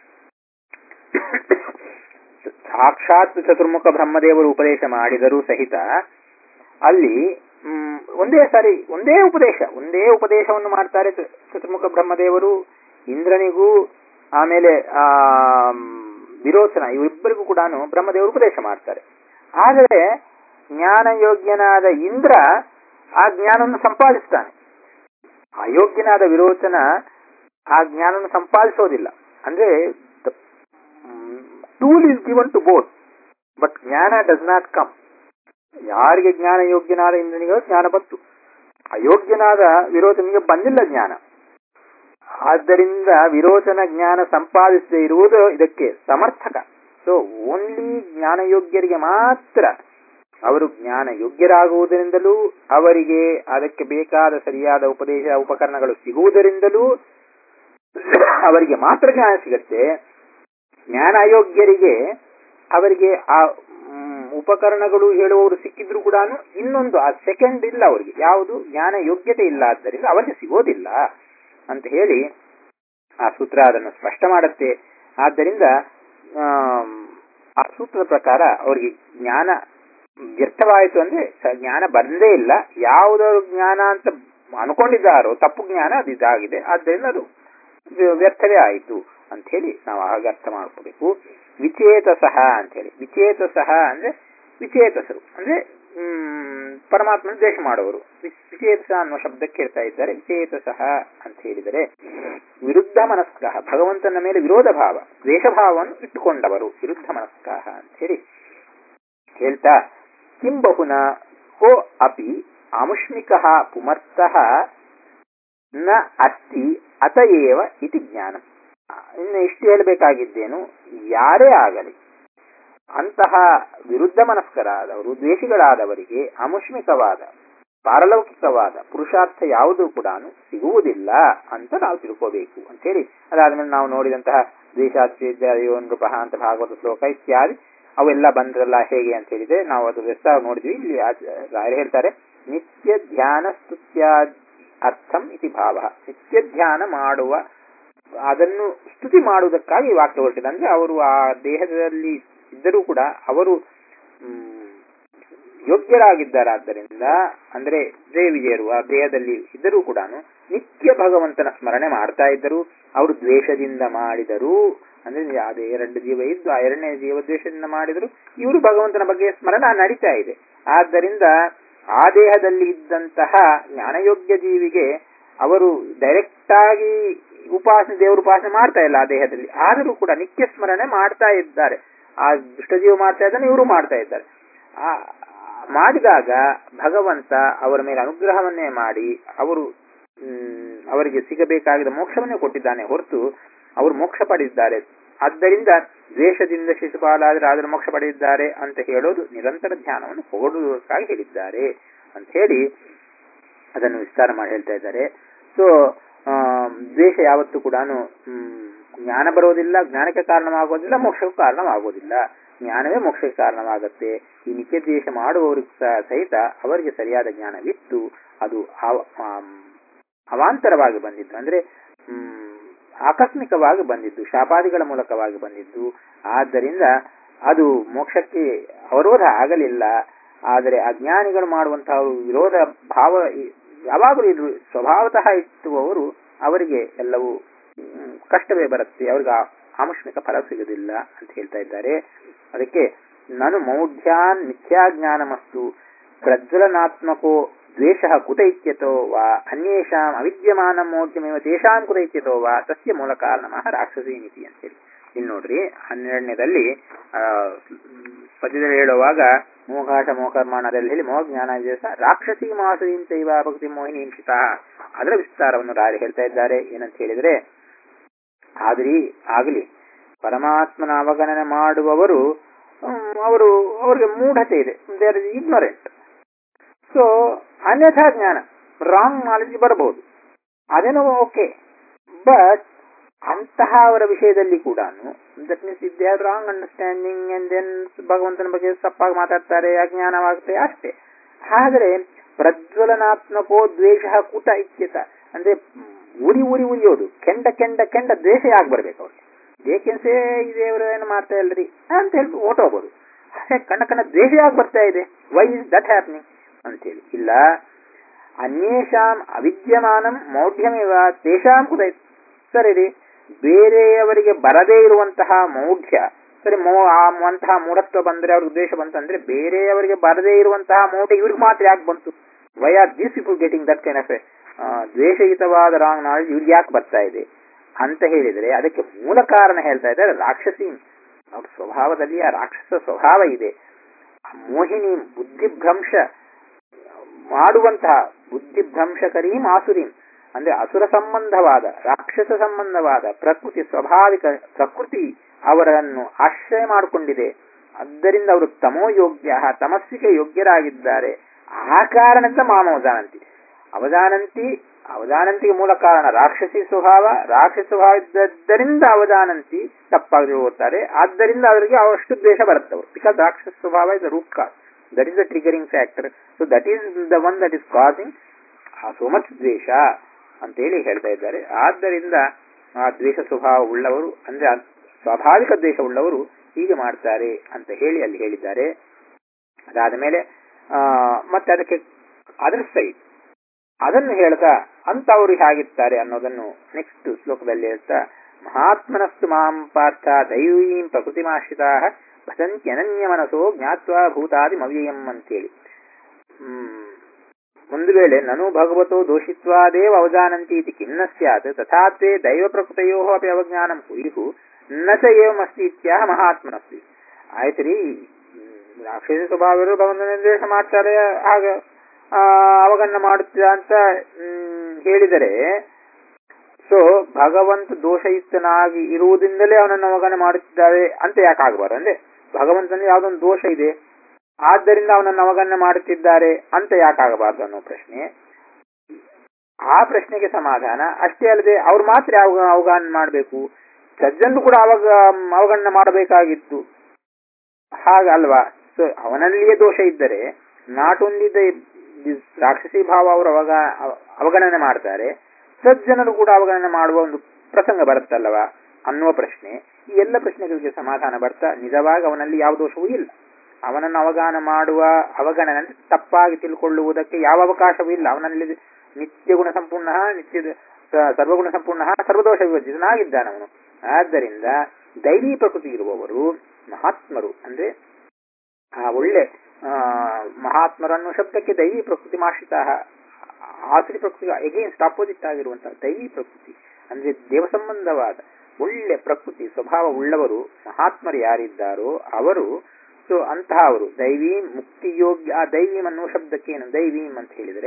ಸಾಕ್ಷಾತ್ ಚತುರ್ಮುಖ ಬ್ರಹ್ಮದೇವರು ಉಪದೇಶ ಮಾಡಿದರೂ ಸಹಿತ ಅಲ್ಲಿ ಮ್, ಒಂದೇ ಸಾರಿ ಒಂದೇ ಉಪದೇಶ ಒಂದೇ ಉಪದೇಶವನ್ನು ಮಾಡ್ತಾರೆ ಚ- ಚತುರ್ಮುಖ ಬ್ರಹ್ಮದೇವರು ಇಂದ್ರನಿಗೂ ಆಮೇಲೆ ಆ ವಿರೋಚನ ಇವಿಬ್ಬರಿಗೂ ಕೂಡ ಬ್ರಹ್ಮದೇವರು ಉಪದೇಶ ಮಾಡ್ತಾರೆ ಆದರೆ ಜ್ಞಾನಯೋಗ್ಯನಾದ ಇಂದ್ರ ಆ ಜ್ಞಾನವನ್ನು ಸಂಪಾದಿಸ್ತಾನೆ ಅಯೋಗ್ಯನಾದ ವಿರೋಚನ ಆ ಜ್ಞಾನವನ್ನು ಸಂಪಾದಿಸೋದಿಲ್ಲ ಅಂದ್ರೆ tool is given to both but ಜ್ಞಾನ ಡಸ್ ನಾಟ್ ಕಮ್ ಯಾರಿಗೆ ಜ್ಞಾನ ಯೋಗ್ಯನಾದ ಇಂದ್ರನಿಗೆ ಜ್ಞಾನ ಬಂತು ಅಯೋಗ್ಯನಾದ ವಿರೋಚನಿಗೆ ಬಂದಿಲ್ಲ ಜ್ಞಾನ ಆದ್ದರಿಂದ ವಿರೋಚನ ಜ್ಞಾನ ಸಂಪಾದಿಸದೇ ಇರುವುದು ಇದಕ್ಕೆ ಸಮರ್ಥಕ ಸೊ ಓನ್ಲಿ ಜ್ಞಾನಯೋಗ್ಯರಿಗೆ ಮಾತ್ರ ಅವರು ಜ್ಞಾನ ಯೋಗ್ಯರಾಗುವುದರಿಂದಲೂ ಅವರಿಗೆ ಅದಕ್ಕೆ ಬೇಕಾದ ಸರಿಯಾದ ಉಪದೇಶ ಉಪಕರಣಗಳು ಸಿಗುವುದರಿಂದಲೂ ಅವರಿಗೆ ಮಾತ್ರ ಜ್ಞಾನ ಸಿಗತ್ತೆ ಜ್ಞಾನ ಅಯೋಗ್ಯರಿಗೆ ಅವರಿಗೆ ಆ ಮ್, ಉಪಕರಣಗಳು ಹೇಳುವವರು ಸಿಕ್ಕಿದ್ರು ಕೂಡ ಇನ್ನೊಂದು ಆ ಸೆಕೆಂಡ್ ಇಲ್ಲ ಅವರಿಗೆ ಯಾವುದು ಜ್ಞಾನ ಯೋಗ್ಯತೆ ಇಲ್ಲ ಆದ್ದರಿಂದ ಅವರಿಗೆ ಸಿಗೋದಿಲ್ಲ ಅಂತ ಹೇಳಿ ಆ ಸೂತ್ರ ಅದನ್ನು ಸ್ಪಷ್ಟ ಮಾಡುತ್ತೆ ಆದ್ದರಿಂದ ಆಮ್, ಆ ಸೂತ್ರದ ಪ್ರಕಾರ ಅವರಿಗೆ ಜ್ಞಾನ ವ್ಯರ್ಥವಾಯಿತು ಅಂದ್ರೆ ಸ- ಜ್ಞಾನ ಬಂದೇ ಇಲ್ಲ ಯಾವುದಾದ್ರು ಜ್ಞಾನ ಅಂತ ಅನ್ಕೊಂಡಿದ್ದಾರೋ ತಪ್ಪು ಜ್ಞಾನ ಅದು ಇದಾಗಿದೆ ಆದ್ದರಿಂದ ಅದು ವ್ಯ- ವ್ಯರ್ಥವೇ ಆಯಿತು ಅಂತ ಹೇಳಿ ನಾವು ಹಾಗೆ ಅರ್ಥ ಮಾಡ್ಕೋಬೇಕು ವಿಚೇತಸಃ ಅಂತ ಹೇಳಿ ವಿಚೇತಸಃ ಅಂದ್ರೆ ವಿಚೇತಸರು ಅಂದ್ರೆ ಹ್ಮ್, ಪರಮಾತ್ಮನ ದ್ವೇಷ ಮಾಡುವವರು ವಿ- ವಿಚೇತಸ ಅನ್ನುವ ಶಬ್ದಕ್ಕೆ ಹೇಳ್ತಾ ಇದ್ದಾರೆ ವಿಚೇತಸಃ ಅಂತ ಹೇಳಿದರೆ ವಿರುದ್ಧ ಮನಸ್ಕಃ ಭಗವಂತನ ಮೇಲೆ ವಿರೋಧ ಭಾವ ದ್ವೇಷ ಭಾವವನ್ನು ಇಟ್ಟುಕೊಂಡವರು ವಿರುದ್ಧ ಮನಸ್ಕಃ ಅಂತ ಹೇಳಿ ಹೇಳ್ತಾ ಕಿಂ ಬಹುನ ಕೋ ಅಪಿ ಆಮುಷ್ಮಿಕಃ ಪುಮರ್ತಃ ನ ಅಸ್ತಿ ಅತಯೇವ ಇತಿ ಜ್ಞಾನ ಇನ್ನು ಇಷ್ಟು ಹೇಳಬೇಕಾಗಿದ್ದೇನು ಯಾರೇ ಆಗಲಿ ಅಂತಹ ವಿರುದ್ಧ ಮನಸ್ಕರಾದವರು ದ್ವೇಷಿಗಳಾದವರಿಗೆ ಅಮುಷ್ಮಿಕವಾದ ಪಾರಲೌಕಿಕವಾದ ಪುರುಷಾರ್ಥ ಯಾವುದೂ ಕೂಡ ಸಿಗುವುದಿಲ್ಲ ಅಂತ ನಾವು ತಿಳ್ಕೋಬೇಕು ಅಂತೇಳಿ ಅದಾದ್ಮೇಲೆ ನಾವು ನೋಡಿದಂತಹ ದ್ವೇಷಾತ್ಯೋ ನೃಪಃ ಅಂತ ಭಾಗವತ ಶ್ಲೋಕ ಇತ್ಯಾದಿ ಅವೆಲ್ಲ ಬಂದ್ರಲ್ಲ ಹೇಗೆ ಅಂತ ಹೇಳಿದ್ರೆ ನಾವು ಅದು ವಿಸ್ತಾರ ನೋಡಿದ್ವಿ ಇಲ್ಲಿ ರಾಯರು ಹೇಳ್ತಾರೆ ನಿತ್ಯ ಧ್ಯಾನ ಸ್ತುತ್ಯ ಅರ್ಥಂ ಇತಿ ಭಾವ ನಿತ್ಯ ಧ್ಯಾನ ಮಾಡುವ ಅದನ್ನು ಸ್ತುತಿ ಮಾಡುವುದಕ್ಕಾಗಿ ವಾಕ್ಯ ಹೊರಟಿದೆ ಅಂದ್ರೆ ಅವರು ಆ ದೇಹದಲ್ಲಿ ಇದ್ದರೂ ಕೂಡ ಅವರು ಯೋಗ್ಯರಾಗಿದ್ದಾರಾದ್ದರಿಂದ ಅಂದ್ರೆ ಜಯ ವಿಜಯರು ಆ ದೇಹದಲ್ಲಿ ಇದ್ದರೂ ಕೂಡ ನಿತ್ಯ ಭಗವಂತನ ಸ್ಮರಣೆ ಮಾಡ್ತಾ ಇದ್ದರು ಅವರು ದ್ವೇಷದಿಂದ ಮಾಡಿದರು ಅಂದ್ರೆ ಅದೇ ಎರಡು ಜೀವ ಇದ್ದು ಆ ಎರಡನೇ ಜೀವ ದ್ವೇಷದಿಂದ ಮಾಡಿದರು ಇವರು ಭಗವಂತನ ಬಗ್ಗೆ ಸ್ಮರಣ ನಡೀತಾ ಇದೆ ಆದ್ದರಿಂದ ಆ ದೇಹದಲ್ಲಿ ಇದ್ದಂತಹ ಜ್ಞಾನಯೋಗ್ಯ ಜೀವಿಗೆ ಅವರು ಡೈರೆಕ್ಟ್ ಆಗಿ ಉಪಾಸನೆ ದೇವರ ಉಪಾಸನೆ ಮಾಡ್ತಾ ಇಲ್ಲ ಆ ದೇಹದಲ್ಲಿ ಆದರೂ ಕೂಡ ನಿತ್ಯ ಸ್ಮರಣೆ ಮಾಡ್ತಾ ಇದ್ದಾರೆ ಆ ದುಷ್ಟಜೀವ ಮಾಡ್ತಾ ಇದ್ದಾನೆ ಇವರು ಮಾಡ್ತಾ ಇದ್ದಾರೆ ಆ ಮಾಡಿದಾಗ ಭಗವಂತ ಅವರ ಮೇಲೆ ಅನುಗ್ರಹವನ್ನೇ ಮಾಡಿ ಅವರು ಅವರಿಗೆ ಸಿಗಬೇಕಾಗಿದ್ದ ಮೋಕ್ಷವನ್ನೇ ಕೊಟ್ಟಿದ್ದಾನೆ ಹೊರತು ಅವರು ಮೋಕ್ಷ ಪಡೆದಿದ್ದಾರೆ ಆದ್ದರಿಂದ ದ್ವೇಷದಿಂದ ಶಿಶುಪಾಲಾದರೆ ಅದನ್ನು ಮೋಕ್ಷ ಪಡೆದಿದ್ದಾರೆ ಅಂತ ಹೇಳೋದು ನಿರಂತರ ಧ್ಯಾನವನ್ನು ಹೊಗಡುವುದಕ್ಕಾಗಿ ಹೇಳಿದ್ದಾರೆ ಅಂತ ಹೇಳಿ ಅದನ್ನು ವಿಸ್ತಾರ ಮಾಡಿ ಹೇಳ್ತಾ ಇದ್ದಾರೆ ಸೊ ದ್ವೇಷ ಯಾವತ್ತೂ ಕೂಡ ಜ್ಞಾನ ಬರೋದಿಲ್ಲ ಜ್ಞಾನಕ್ಕೆ ಕಾರಣವಾಗೋದಿಲ್ಲ ಮೋಕ್ಷಕ್ಕೂ ಕಾರಣವಾಗೋದಿಲ್ಲ ಜ್ಞಾನವೇ ಮೋಕ್ಷಕ್ಕೆ ಕಾರಣವಾಗುತ್ತೆ ಈ ನಿತ್ಯ ದ್ವೇಷ ಮಾಡುವವರಿಗೆ ಸಹಿತ ಅವರಿಗೆ ಸರಿಯಾದ ಜ್ಞಾನವಿತ್ತು ಅದು ಅವಾಂತರವಾಗಿ ಬಂದಿತ್ತು ಅಂದ್ರೆ ಆಕಸ್ಮಿಕವಾಗಿ ಬಂದಿದ್ದು ಶಾಪಾದಿಗಳ ಮೂಲಕವಾಗಿ ಬಂದಿದ್ದು ಆದ್ದರಿಂದ ಅದು ಮೋಕ್ಷಕ್ಕೆ ಅವರೋಧ ಆಗಲಿಲ್ಲ ಆದರೆ ಅಜ್ಞಾನಿಗಳು ಮಾಡುವಂತಹ ವಿರೋಧ ಭಾವ ಯಾವಾಗಲೂ ಇದು ಸ್ವಭಾವತಃ ಇಟ್ಟುವವರು ಅವರಿಗೆ ಎಲ್ಲವೂ ಕಷ್ಟವೇ ಬರುತ್ತೆ ಅವ್ರಿಗೆ ಆಮುಷ್ಮಿಕ ಫಲ ಸಿಗುವುದಿಲ್ಲ ಅಂತ ಹೇಳ್ತಾ ಇದ್ದಾರೆ ಅದಕ್ಕೆ ನಾನು ಮೌಢ್ಯಾನ್ ಮಿಥ್ಯಾಜ್ಞಾನಮಸ್ತು ಪ್ರಜ್ವಲನಾತ್ಮಕೋ ದ್ವೇಷ ಕುತ ಇತ್ಯತೋ ವಾ ಅನ್ಯೇಷಾಂ ಅವಿದ್ಯಮಾನ ಮೌಢ್ಯಮೇವ ತೇಷಾಂ ಕುತ ಇತ್ಯತೋ ವಾ ತಸ್ಯ ಮೂಲ ಕಾರಣಮಃ ರಾಕ್ಷಸೀ ಮಿತಿ ಅಂತೇಳಿ ಇಲ್ಲಿ ನೋಡ್ರಿ ಹನ್ನೆರಡನೇದಲ್ಲಿ ಪದ್ಯದಲ್ಲಿ ಹೇಳುವಾಗ ಮೋಘಾಟ ಮೋಕರ್ಮಾಣದಲ್ಲಿ ಹೇಳಿ ಮೋಹ ಜ್ಞಾನ ರಾಕ್ಷಸಿ ಮಾಸುದೀಂ ಚೈವ ಭಕ್ತಿ ಮೋಹಿನಿ ಹಿಂಸಿತ ಅದರ ವಿಸ್ತಾರವನ್ನು ರಾಯರು ಹೇಳ್ತಾ ಇದ್ದಾರೆ ಏನಂತ ಹೇಳಿದ್ರೆ ಆದ್ರಿ ಆಗಲಿ ಪರಮಾತ್ಮನ ಅವಗಣನೆ ಮಾಡುವವರು ಅವರು ಅವರಿಗೆ ಮೂಢತೆ ಇದೆ ದೇ ಆರ್ ಇಗ್ನೊರೆಂಟ್ ಸೊ ಅನ್ಯಥಾ ಜ್ಞಾನ ರಾಂಗ್ ನಾಲೆಜ್ ಬರಬಹುದು ಅದೇನೋ ಓಕೆ ಬಟ್ ಅಂತಹ ಅವರ ವಿಷಯದಲ್ಲಿ ಕೂಡ ದಟ್ ಮೀನ್ಸ್ ಇದ್ have wrong understanding and then ಭಗವಂತನ ಬಗ್ಗೆ ತಪ್ಪಾಗಿ ಮಾತಾಡ್ತಾರೆ ಅಜ್ಞಾನವಾಗುತ್ತೆ ಅಷ್ಟೇ ಆದರೆ ಪ್ರಜ್ವಲನಾತ್ಮಕೋ ದ್ವೇಷ ಕುಟ ಇತ್ಯತ ಅಂದ್ರೆ ಉರಿ ಉರಿ ಉರಿಯೋದು ಕೆಂಡ ಕೆಂಡ ಕೆಂಡ ದ್ವೇಷ ಆಗ್ಬರ್ಬೇಕು ಅವ್ರಿಗೆ ಏಕೆನ್ಸೇ ಈ ದೇವರು ಏನು ಮಾಡ್ತಾ ಇಲ್ರಿ ಅಂತ ಹೇಳಿ ಹೊಟ್ಟೋಗ್ಬೋದು ಕಣ್ಣ ಕಣ್ಣ ದ್ವೇಷ ಆಗಿ ಬರ್ತಾ ಇದೆ ವೈ ಇಸ್ ದಟ್ ಹ್ಯಾಪ್ನಿಂಗ್ ಅಂತೇಳಿ ಇಲ್ಲ ಅನ್ಯೇಷಾಂ ಅವಿದ್ಯಮಾನಂ ಮೌಢ್ಯಮೇವ ತೇಷಾಂ ಕುತ ಸರಿ ರೀ ಬೇರೆಯವರಿಗೆ ಬರದೇ ಇರುವಂತಹ ಮೌಢ್ಯ ಸರಿ ಮೋ ಅಂತಹ ಮೂಢತ್ವ ಬಂದ್ರೆ ಅವ್ರಿಗೆ ಉದ್ದೇಶ ಬಂತಂದ್ರೆ ಬೇರೆಯವರಿಗೆ ಬರದೇ ಇರುವಂತಹ ಮೌಢ್ಯ ಇವ್ರಿಗೆ ಮಾತ್ರ ಯಾಕೆ ಬಂತು why are this people getting that kind of a ದ್ವೇಷಯುತವಾದ ರಾಂಗ್ ನಾಲೆಜ್ ಇವ್ರಿಗೆ ಯಾಕೆ ಬರ್ತಾ ಇದೆ ಅಂತ ಹೇಳಿದ್ರೆ ಅದಕ್ಕೆ ಮೂಲ ಕಾರಣ ಹೇಳ್ತಾ ಇದ್ದಾರೆ ರಾಕ್ಷಸಿ ಅವ್ರ ಸ್ವಭಾವದಲ್ಲಿ ಆ ರಾಕ್ಷಸ ಸ್ವಭಾವ ಇದೆ ಮೋಹಿನಿ ಬುದ್ಧಿಭ್ರಂಶ ಮಾಡುವಂತಹ ಬುದ್ಧಿಭ್ರಂಶಕರೀಂ ಆಸುರೀಂ ಅಂದ್ರೆ ಅಸುರ ಸಂಬಂಧವಾದ ರಾಕ್ಷಸ ಸಂಬಂಧವಾದ ಪ್ರಕೃತಿ ಸ್ವಾಭಾವಿಕ ಪ್ರಕೃತಿ ಅವರನ್ನು ಆಶ್ರಯ ಮಾಡಿಕೊಂಡಿದೆ ಆದ್ದರಿಂದ ಅವರು ತಮೋ ಯೋಗ್ಯ ತಮಸ್ಸಿಗೆ ಯೋಗ್ಯರಾಗಿದ್ದಾರೆ ಆ ಕಾರಣದಿಂದ ಮಾನವಜಾನಂತಿ ಅವಜಾನಂತಿ ಅವಜಾನಂತಿಗೆ ಮೂಲ ಕಾರಣ ರಾಕ್ಷಸಿ ಸ್ವಭಾವ ರಾಕ್ಷಸ ಸ್ವಭಾವ ಇದ್ದದ್ದರಿಂದ ಅವಜಾನಂತಿ ತಪ್ಪಾಗಿ ಓದ್ತಾರೆ ಆದ್ದರಿಂದ ಅವರಿಗೆ ಅವಷ್ಟು ದ್ವೇಷ ಬರುತ್ತೆ ಅವರು ಬಿಕಾಸ್ ರಾಕ್ಷಸ ಸ್ವಭಾವ is root cause that is the triggering factor so that is the one that is causing so much ದ್ವೇಷ ಅಂತೇಳಿ ಹೇಳ್ತಾ ಇದ್ದಾರೆ ಆದ್ದರಿಂದ ಆ ದ್ವೇಷ ಸ್ವಭಾವ ಉಳ್ಳವರು ಅಂದ್ರೆ ಸ್ವಾಭಾವಿಕ ದ್ವೇಷ ಉಳ್ಳವರು ಹೀಗೆ ಮಾಡ್ತಾರೆ ಅಂತ ಹೇಳಿ ಅಲ್ಲಿ ಹೇಳಿದ್ದಾರೆ ಅದಾದ ಮೇಲೆ ಮತ್ತೆ ಅದಕ್ಕೆ ಅದರ್ ಸೈಡ್ ಅದನ್ನು ಹೇಳ್ತಾ ಅಂತವರು ಹೇಗಿರ್ತಾರೆ ಅನ್ನೋದನ್ನು ನೆಕ್ಸ್ಟ್ ಶ್ಲೋಕದಲ್ಲಿ ಹೇಳ್ತಾ ಮಹಾತ್ಮನಸ್ತು ಮಾಂ ಪಾರ್ಥ ದೈವೀಂ ಪ್ರಕೃತಿಮಾಶ್ರಿತಾ ಭಜಂತ್ಯನನ್ಯ ಮನಸ್ಸೋ ಜ್ಞಾತ್ವಾ ಭೂತಾದಿ ಮವ್ಯಯಂ ಅಂತೇಳಿ ಹ್ಮ್ ಒಂದು ವೇಳೆ ನನು ಭಗವತೋ ದೋಷಿತ್ವಾದೇವ ಅವಜಾನಂತಿ ಇತಿ ಕಿನ್ನ ಸ್ಯಾತ್ ತಥಾತ್ವೇ ದೈವ ಪ್ರಕೃತಯೋ ಅಪಿ ಅವಜ್ಞಾನಂ ಕುರಿಹು ನ ಚ ಏವಮಸ್ತಿ ಇತ್ಯಾಹ ಮಹಾತ್ಮನಸ್ತಿ ಆಯ್ತು ರೀ ರಾಕ್ಷಸ ಸ್ವಭಾವರು ಭಗವಂತನ ದ್ವೇಷ ಮಾಡ್ತಾರೆ ಆಗ ಅವಗನ್ನ ಮಾಡುತ್ತೀರ ಅಂತ ಹೇಳಿದರೆ ಸೊ ಭಗವಂತ ದೋಷಯುಕ್ತನಾಗಿ ಇರುವುದರಿಂದಲೇ ಅವನನ್ನು ಅವಗಣ ಮಾಡುತ್ತಿದ್ದಾರೆ ಅಂತ ಯಾಕೆ ಆಗಬಾರ್ದು ಅಂದ್ರೆ ಭಗವಂತನಲ್ಲಿ ಯಾವುದೊಂದು ದೋಷ ಇದೆ ಆದ್ದರಿಂದ ಅವನನ್ನು ಅವಗಣನೆ ಮಾಡುತ್ತಿದ್ದಾರೆ ಅಂತ ಯಾಕಾಗಬಾರ್ದು ಅನ್ನೋ ಪ್ರಶ್ನೆ ಆ ಪ್ರಶ್ನೆಗೆ ಸಮಾಧಾನ ಅಷ್ಟೇ ಅಲ್ಲದೆ ಅವ್ರು ಮಾತ್ರ ಯಾವ ಅವಗಾಹನೆ ಮಾಡಬೇಕು ಸಜ್ಜನ್ನು ಕೂಡ ಅವಾಗ ಅವಗಣನೆ ಮಾಡಬೇಕಾಗಿತ್ತು ಹಾಗಲ್ವಾ ಸೊ ಅವನಲ್ಲಿಯೇ ದೋಷ ಇದ್ದರೆ ನಾಟ್ ಓನ್ಲಿ ದ ರಾಕ್ಷಸಿ ಭಾವ ಅವರು ಅವಾಗ ಅವಗಣನೆ ಮಾಡ್ತಾರೆ ಸಜ್ಜನರು ಕೂಡ ಅವಗಣನೆ ಮಾಡುವ ಒಂದು ಪ್ರಸಂಗ ಬರುತ್ತಲ್ಲವಾ ಅನ್ನುವ ಪ್ರಶ್ನೆ ಈ ಎಲ್ಲ ಪ್ರಶ್ನೆಗಳಿಗೆ ಸಮಾಧಾನ ಬರ್ತಾ ನಿಜವಾಗಿ ಅವನಲ್ಲಿ ಯಾವ ದೋಷವೂ ಇಲ್ಲ ಅವನನ್ನು ಅವಗಾನ ಮಾಡುವ ಅವಗಣನೆ ಅಂದ್ರೆ ತಪ್ಪಾಗಿ ತಿಳ್ಕೊಳ್ಳುವುದಕ್ಕೆ ಯಾವ ಅವಕಾಶವೂ ಇಲ್ಲ ಅವನಲ್ಲಿ ನಿತ್ಯ ಗುಣ ಸಂಪೂರ್ಣ ನಿತ್ಯ ಸರ್ವಗುಣ ಸಂಪೂರ್ಣ ಸರ್ವದೋಷ ವಿವರ್ಜಿತನಾಗಿದ್ದಾನೆ ಅವನು ಆದ್ದರಿಂದ ದೈವಿ ಪ್ರಕೃತಿ ಇರುವವರು ಮಹಾತ್ಮರು ಅಂದ್ರೆ ಆ ಒಳ್ಳೆ ಮಹಾತ್ಮರನ್ನು ಶಬ್ದಕ್ಕೆ ದೈವಿ ಪ್ರಕೃತಿ ಮಾಶ್ರಿತ ಆಸುರಿ ಪ್ರಕೃತಿ ಎಗೇನ್ಸ್ಟ್ ಆಪೋಸಿಟ್ ಆಗಿರುವಂತಹ ದೈವಿ ಪ್ರಕೃತಿ ಅಂದ್ರೆ ದೇವ ಸಂಬಂಧವಾದ ಒಳ್ಳೆ ಪ್ರಕೃತಿ ಸ್ವಭಾವ ಉಳ್ಳವರು ಮಹಾತ್ಮರು ಯಾರಿದ್ದಾರೋ ಅವರು ಸೊ ಅಂತಹ ಅವರು ದೈವಿ ಮುಕ್ತಿ ಯೋಗ್ಯ ಆ ದೈವೀಂ ಅನ್ನುವ ಶಬ್ದಕ್ಕೆ ಏನು ದೈವೀಂ ಅಂತ ಹೇಳಿದರೆ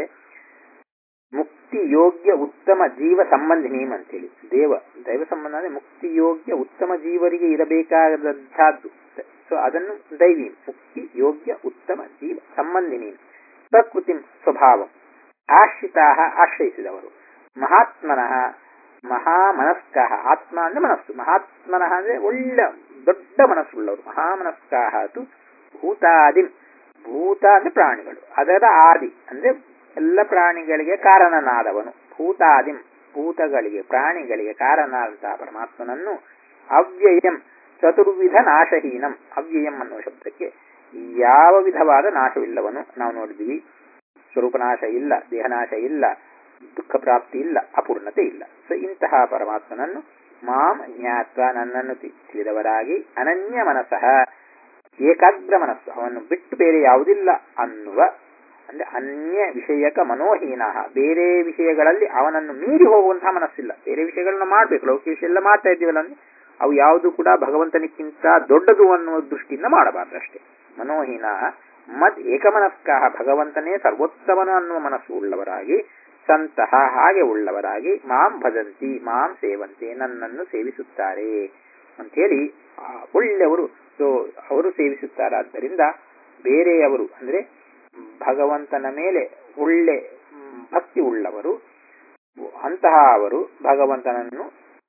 ಮುಕ್ತಿ ಯೋಗ್ಯ ಉತ್ತಮ ಜೀವ ಸಂಬಂಧಿನೀಂ ಅಂತೇಳಿ ದೇವ ದೈವ ಸಂಬಂಧ ಅಂದ್ರೆ ಮುಕ್ತಿ ಯೋಗ್ಯ ಉತ್ತಮ ಜೀವರಿಗೆ ಇರಬೇಕಾದಂತಹದ್ದು ಸೊ ಅದನ್ನು ದೈವೀಂ ಮುಕ್ತಿ ಯೋಗ್ಯ ಉತ್ತಮ ಜೀವ ಸಂಬಂಧಿನಿ ಪ್ರಕೃತಿ ಸ್ವಭಾವ ಆಶ್ರಿತಾ ಆಶ್ರಯಿಸಿದವರು ಮಹಾತ್ಮನಃ ಮಹಾಮನಸ್ಕಾಹ ಆತ್ಮ ಅಂದ್ರೆ ಮನಸ್ಸು ಮಹಾತ್ಮನಃ ಅಂದ್ರೆ ಒಳ್ಳೆ ದೊಡ್ಡ ಮನಸ್ಸುಳ್ಳವರು ಮಹಾಮನಸ್ಕಾಹ ತು ಭೂತಾದಿ ಭೂತ ಅಂದ್ರೆ ಪ್ರಾಣಿಗಳು ಅದರ ಆದಿ ಅಂದ್ರೆ ಎಲ್ಲ ಪ್ರಾಣಿಗಳಿಗೆ ಕಾರಣನಾದವನು ಭೂತಾದಿಂ ಭೂತಗಳಿಗೆ ಪ್ರಾಣಿಗಳಿಗೆ ಕಾರಣನಾದಂತಹ ಪರಮಾತ್ಮನನ್ನು ಅವ್ಯಯಂ ಚತುರ್ವಿಧ ನಾಶಹೀನಂ ಅವ್ಯಯಂ ಅನ್ನುವ ಶಬ್ದಕ್ಕೆ ಯಾವ ವಿಧವಾದ ನಾಶವಿಲ್ಲವನು ನಾವು ನೋಡಿದ್ವಿ ಸ್ವರೂಪನಾಶ ಇಲ್ಲ ದೇಹನಾಶ ಇಲ್ಲ ದುಃಖ ಪ್ರಾಪ್ತಿ ಇಲ್ಲ ಅಪೂರ್ಣತೆ ಇಲ್ಲ ಸೊ ಇಂತಹ ಪರಮಾತ್ಮನನ್ನು ಮಾಂ ಜ್ಞಾತ್ವ ನನ್ನನ್ನು ತಿಳಿದವರಾಗಿ ಅನನ್ಯ ಮನಸ್ಸಃ ಏಕಾಗ್ರ ಮನಸ್ಸು ಅವನ್ನು ಬಿಟ್ಟು ಬೇರೆ ಯಾವುದಿಲ್ಲ ಅನ್ನುವ ಅಂದ್ರೆ ಅನ್ಯ ವಿಷಯಕ ಮನೋಹೀನ ಬೇರೆ ವಿಷಯಗಳಲ್ಲಿ ಅವನನ್ನು ಮೀರಿ ಹೋಗುವಂತಹ ಮನಸ್ಸಿಲ್ಲ ಬೇರೆ ವಿಷಯಗಳನ್ನ ಮಾಡ್ಬೇಕು ಲೌಕಿಕ ವಿಷಯ ಎಲ್ಲ ಮಾಡ್ತಾ ಇದ್ದೀವಲ್ಲ ಅಂದ್ರೆ ಅವು ಯಾವುದು ಕೂಡ ಭಗವಂತನಿಕ್ಕಿಂತ ದೊಡ್ಡದು ಅನ್ನುವ ದೃಷ್ಟಿಯಿಂದ ಮಾಡಬಾರ್ದು ಅಷ್ಟೇ ಮನೋಹೀನ ಮದ್ ಏಕಮನಸ್ಕ ಭಗವಂತನೇ ಸರ್ವೋತ್ತಮನು ಅನ್ನುವ ಮನಸ್ಸು ಉಳ್ಳವರಾಗಿ ಸಂತಹ ಹಾಗೆ ಉಳ್ಳವರಾಗಿ ಮಾಂ ಭಜಂತಿ ಮಾಂ ಸೇವಂತೆ ನನ್ನನ್ನು ಸೇವಿಸುತ್ತಾರೆ ಅಂಥೇಳಿ ಒಳ್ಳೆಯವರು ಸೊ ಅವರು ಸೇವಿಸುತ್ತಾರಾದ್ದರಿಂದ ಬೇರೆಯವರು ಅಂದ್ರೆ ಭಗವಂತನ ಮೇಲೆ ಒಳ್ಳೆ ಭಕ್ತಿ ಉಳ್ಳವರು ಅಂತಹ ಅವರು ಭಗವಂತನನ್ನು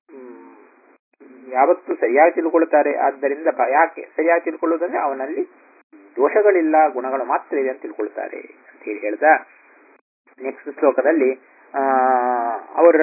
ಯಾವತ್ತೂ ಸರಿಯಾಗಿ ತಿಳ್ಕೊಳ್ತಾರೆ ಆದ್ದರಿಂದ ಯಾಕೆ ಸರಿಯಾಗಿ ತಿಳ್ಕೊಳ್ಳೋದಂದ್ರೆ ಅವನಲ್ಲಿ ದೋಷಗಳಿಲ್ಲ ಗುಣಗಳು ಮಾತ್ರ ಇದೆ ಅಂತ ತಿಳ್ಕೊಳ್ತಾರೆ ಅಂತ ಹೇಳಿ ಹೇಳ್ದ ನೆಕ್ಸ್ಟ್ ಶ್ಲೋಕದಲ್ಲಿ ಆ ಅವರ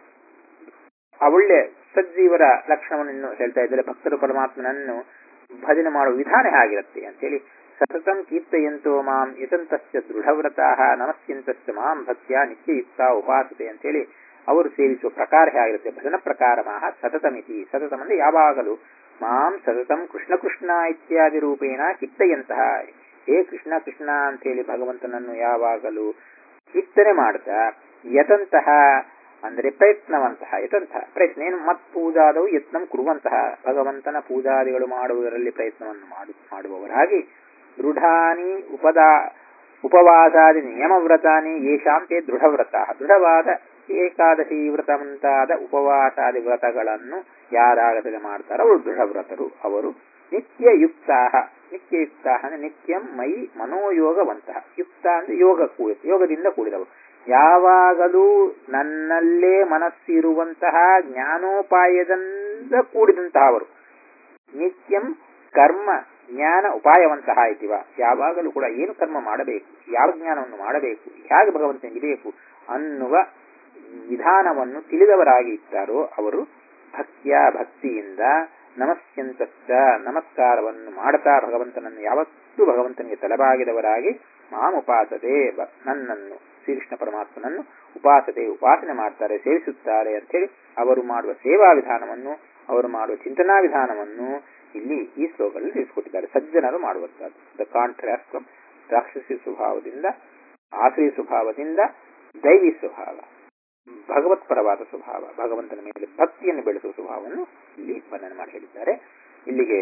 ಆ ಒಳ್ಳೆ ಸಜ್ಜೀವರ ಲಕ್ಷಣವನ್ನು ಹೇಳ್ತಾ ಇದ್ದಾರೆ ಭಕ್ತರು ಪರಮಾತ್ಮನನ್ನು ಭಜನೆ ಮಾಡುವ ವಿಧಾನ ಹೇಗಿರುತ್ತೆ ಅಂತೇಳಿ ಸತತಂ ಕೀರ್ತಯಂತೋ ಮಾಂ ಯತಂತಸ್ಯ ದೃಢವ್ರತಾ ನಮಸ್ಯಂತಸ್ಯ ಮಾಂ ಭಕ್ತ್ಯ ನಿತ್ಯಯುಕ್ತ ಉಪಾಸತೆ ಅಂತೇಳಿ ಅವರು ಸೇವಿಸುವ ಪ್ರಕಾರ ಹೇಗಿರುತ್ತೆ ಭಜನ ಪ್ರಕಾರ ಮಹ ಸತತಮಿತಿ ಸತತಂ ಅಂದ್ರೆ ಯಾವಾಗಲೂ ಮಾಂ ಸತತಂ ಕೃಷ್ಣ ಕೃಷ್ಣ ಇತ್ಯಾದಿ ರೂಪೇಣ ಕಿತ್ತಯಂತಹ ಹೇ ಕೃಷ್ಣ ಕೃಷ್ಣ ಅಂತೇಳಿ ಭಗವಂತನನ್ನು ಯಾವಾಗಲೂ ಕೀರ್ತನೆ ಮಾಡ್ತಾ ಯತಂತಹ ಅಂದರೆ ಪ್ರಯತ್ನವಂತಹ ಯತಂತಹ ಪ್ರಯತ್ನ ಏನು ಮತ್ ಪೂಜಾದವು ಯತ್ನಂ ಕುರುವಂತಹ ಭಗವಂತನ ಪೂಜಾದಿಗಳು ಮಾಡುವುದರಲ್ಲಿ ಪ್ರಯತ್ನವನ್ನು ಮಾಡು ಮಾಡುವವರಾಗಿ ದೃಢಾನಿ ಉಪದಾ ಉಪವಾಸಾದಿ ನಿಯಮವ್ರತಾನಿ ಯೇಷಾಂತೆ ದೃಢವ್ರತ ದೃಢವಾದ ಏಕಾದಶಿ ವ್ರತ ಮುಂತಾದ ಉಪವಾಸಾದಿ ವ್ರತಗಳನ್ನು ಯಾರಾಗದೆ ಮಾಡ್ತಾರೋ ಅವರು ದೃಢವ್ರತರು ಅವರು ನಿತ್ಯಯುಕ್ತಾ ನಿತ್ಯಯುಕ್ತ ಅಂದ್ರೆ ನಿತ್ಯಂ ಮೈ ಮನೋಯೋಗವಂತಹ ಯುಕ್ತ ಅಂದ್ರೆ ಯೋಗ ಕೂಡಿ ಯೋಗದಿಂದ ಕೂಡಿದವರು ಯಾವಾಗಲೂ ನನ್ನಲ್ಲೇ ಮನಸ್ಸಿರುವಂತಹ ಜ್ಞಾನೋಪಾಯದಿಂದ ಕೂಡಿದಂತಹ ಅವರು ನಿತ್ಯಂ ಕರ್ಮ ಜ್ಞಾನ ಉಪಾಯವಂತಹ ಇದ್ದೀವ ಯಾವಾಗಲೂ ಕೂಡ ಏನು ಕರ್ಮ ಮಾಡಬೇಕು ಯಾವ ಜ್ಞಾನವನ್ನು ಮಾಡಬೇಕು ಹೇಗೆ ಭಗವಂತನಿಗೆ ಇರಬೇಕು ಅನ್ನುವ ವಿಧಾನವನ್ನು ತಿಳಿದವರಾಗಿ ಇದ್ದಾರೋ ಅವರು ಭಕ್ತಿಯ ಭಕ್ತಿಯಿಂದ ನಮಸ್ಯಂತಸ್ತ ನಮಸ್ಕಾರವನ್ನು ಮಾಡುತ್ತಾ ಭಗವಂತನನ್ನು ಯಾವತ್ತೂ ಭಗವಂತನಿಗೆ ತಲೆಬಾಗಿದವರಾಗಿ ಮಾಂ ಉಪಾಸದೆ ನನ್ನನ್ನು ಶ್ರೀಕೃಷ್ಣ ಪರಮಾತ್ಮನನ್ನು ಉಪಾಸದೆ ಉಪಾಸನೆ ಮಾಡ್ತಾರೆ ಸೇವಿಸುತ್ತಾರೆ ಅಂತೇಳಿ ಅವರು ಮಾಡುವ ಸೇವಾ ವಿಧಾನವನ್ನು ಅವರು ಮಾಡುವ ಚಿಂತನಾ ವಿಧಾನವನ್ನು ಇಲ್ಲಿ ಈ ಶ್ಲೋಕದಲ್ಲಿ ತಿಳಿಸಿಕೊಟ್ಟಿದ್ದಾರೆ ಸಜ್ಜನರು ಮಾಡುವಂತಹದ್ದು ದ ಕಾಂಟ್ರಾಸ್ಟ್ ಫ್ರಮ್ ರಾಕ್ಷಸಿ ಸ್ವಭಾವದಿಂದ ಆಶ್ರಯ ಸ್ವಭಾವದಿಂದ ದೈವಿ ಸ್ವಭಾವ ಭಗವತ್ಪರವಾದ ಸ್ವಭಾವ ಭಗವಂತನ ಮೇಲೆ ಭಕ್ತಿಯನ್ನು ಬೆಳೆಸುವ ಸ್ವಭಾವವನ್ನು ಇಲ್ಲಿ ವರ್ಣನೆ ಮಾಡಿ ಹೇಳಿದ್ದಾರೆ ಇಲ್ಲಿಗೆ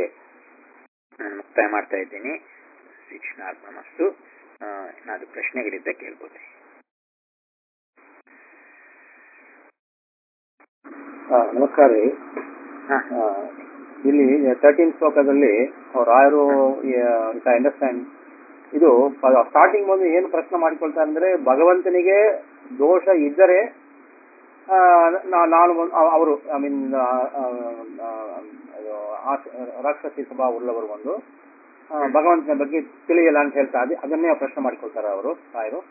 ನಾನು ಮುಕ್ತಾಯ ಮಾಡ್ತಾ ಇದ್ದೇನೆ ಶ್ರೀಕೃಷ್ಣಾರ್ಪಣಮಸ್ತು ಏನಾದ್ರು ಪ್ರಶ್ನೆಗಳಿದ್ದ ಕೇಳ್ಬೋದು ನಮಸ್ಕಾರ ರೀ ಹಾ. ಇಲ್ಲಿ ತರ್ಟೀನ್ ಶ್ಲೋಕದಲ್ಲಿ ಅವ್ರು ರಾಯರು ಅಂಡರ್ಸ್ಟ್ಯಾಂಡ್ ಇದು ಸ್ಟಾರ್ಟಿಂಗ್ ಬಂದು ಏನು ಪ್ರಶ್ನೆ ಮಾಡಿಕೊಳ್ತಾರೆ ಅಂದ್ರೆ ಭಗವಂತನಿಗೆ ದೋಷ ಇದ್ದರೆ ಆ, ನಾ- ನಾನು ಒಂದು- ಅ- ಅವರು ಐ ಮೀನ್ ರಾಕ್ಷಸಿ ಸ್ವಭಾವ ಉಳ್ಳವರು ಒಂದು ಆ, ಭಗವಂತನ ಬಗ್ಗೆ ತಿಳಿಯಲ್ಲ ಅಂತ ಹೇಳ್ತಾ ಅದೇ ಅದನ್ನೇ ಪ್ರಶ್ನೆ ಮಾಡಿಕೊಳ್ತಾರೆ ಅವರು ರಾಯರು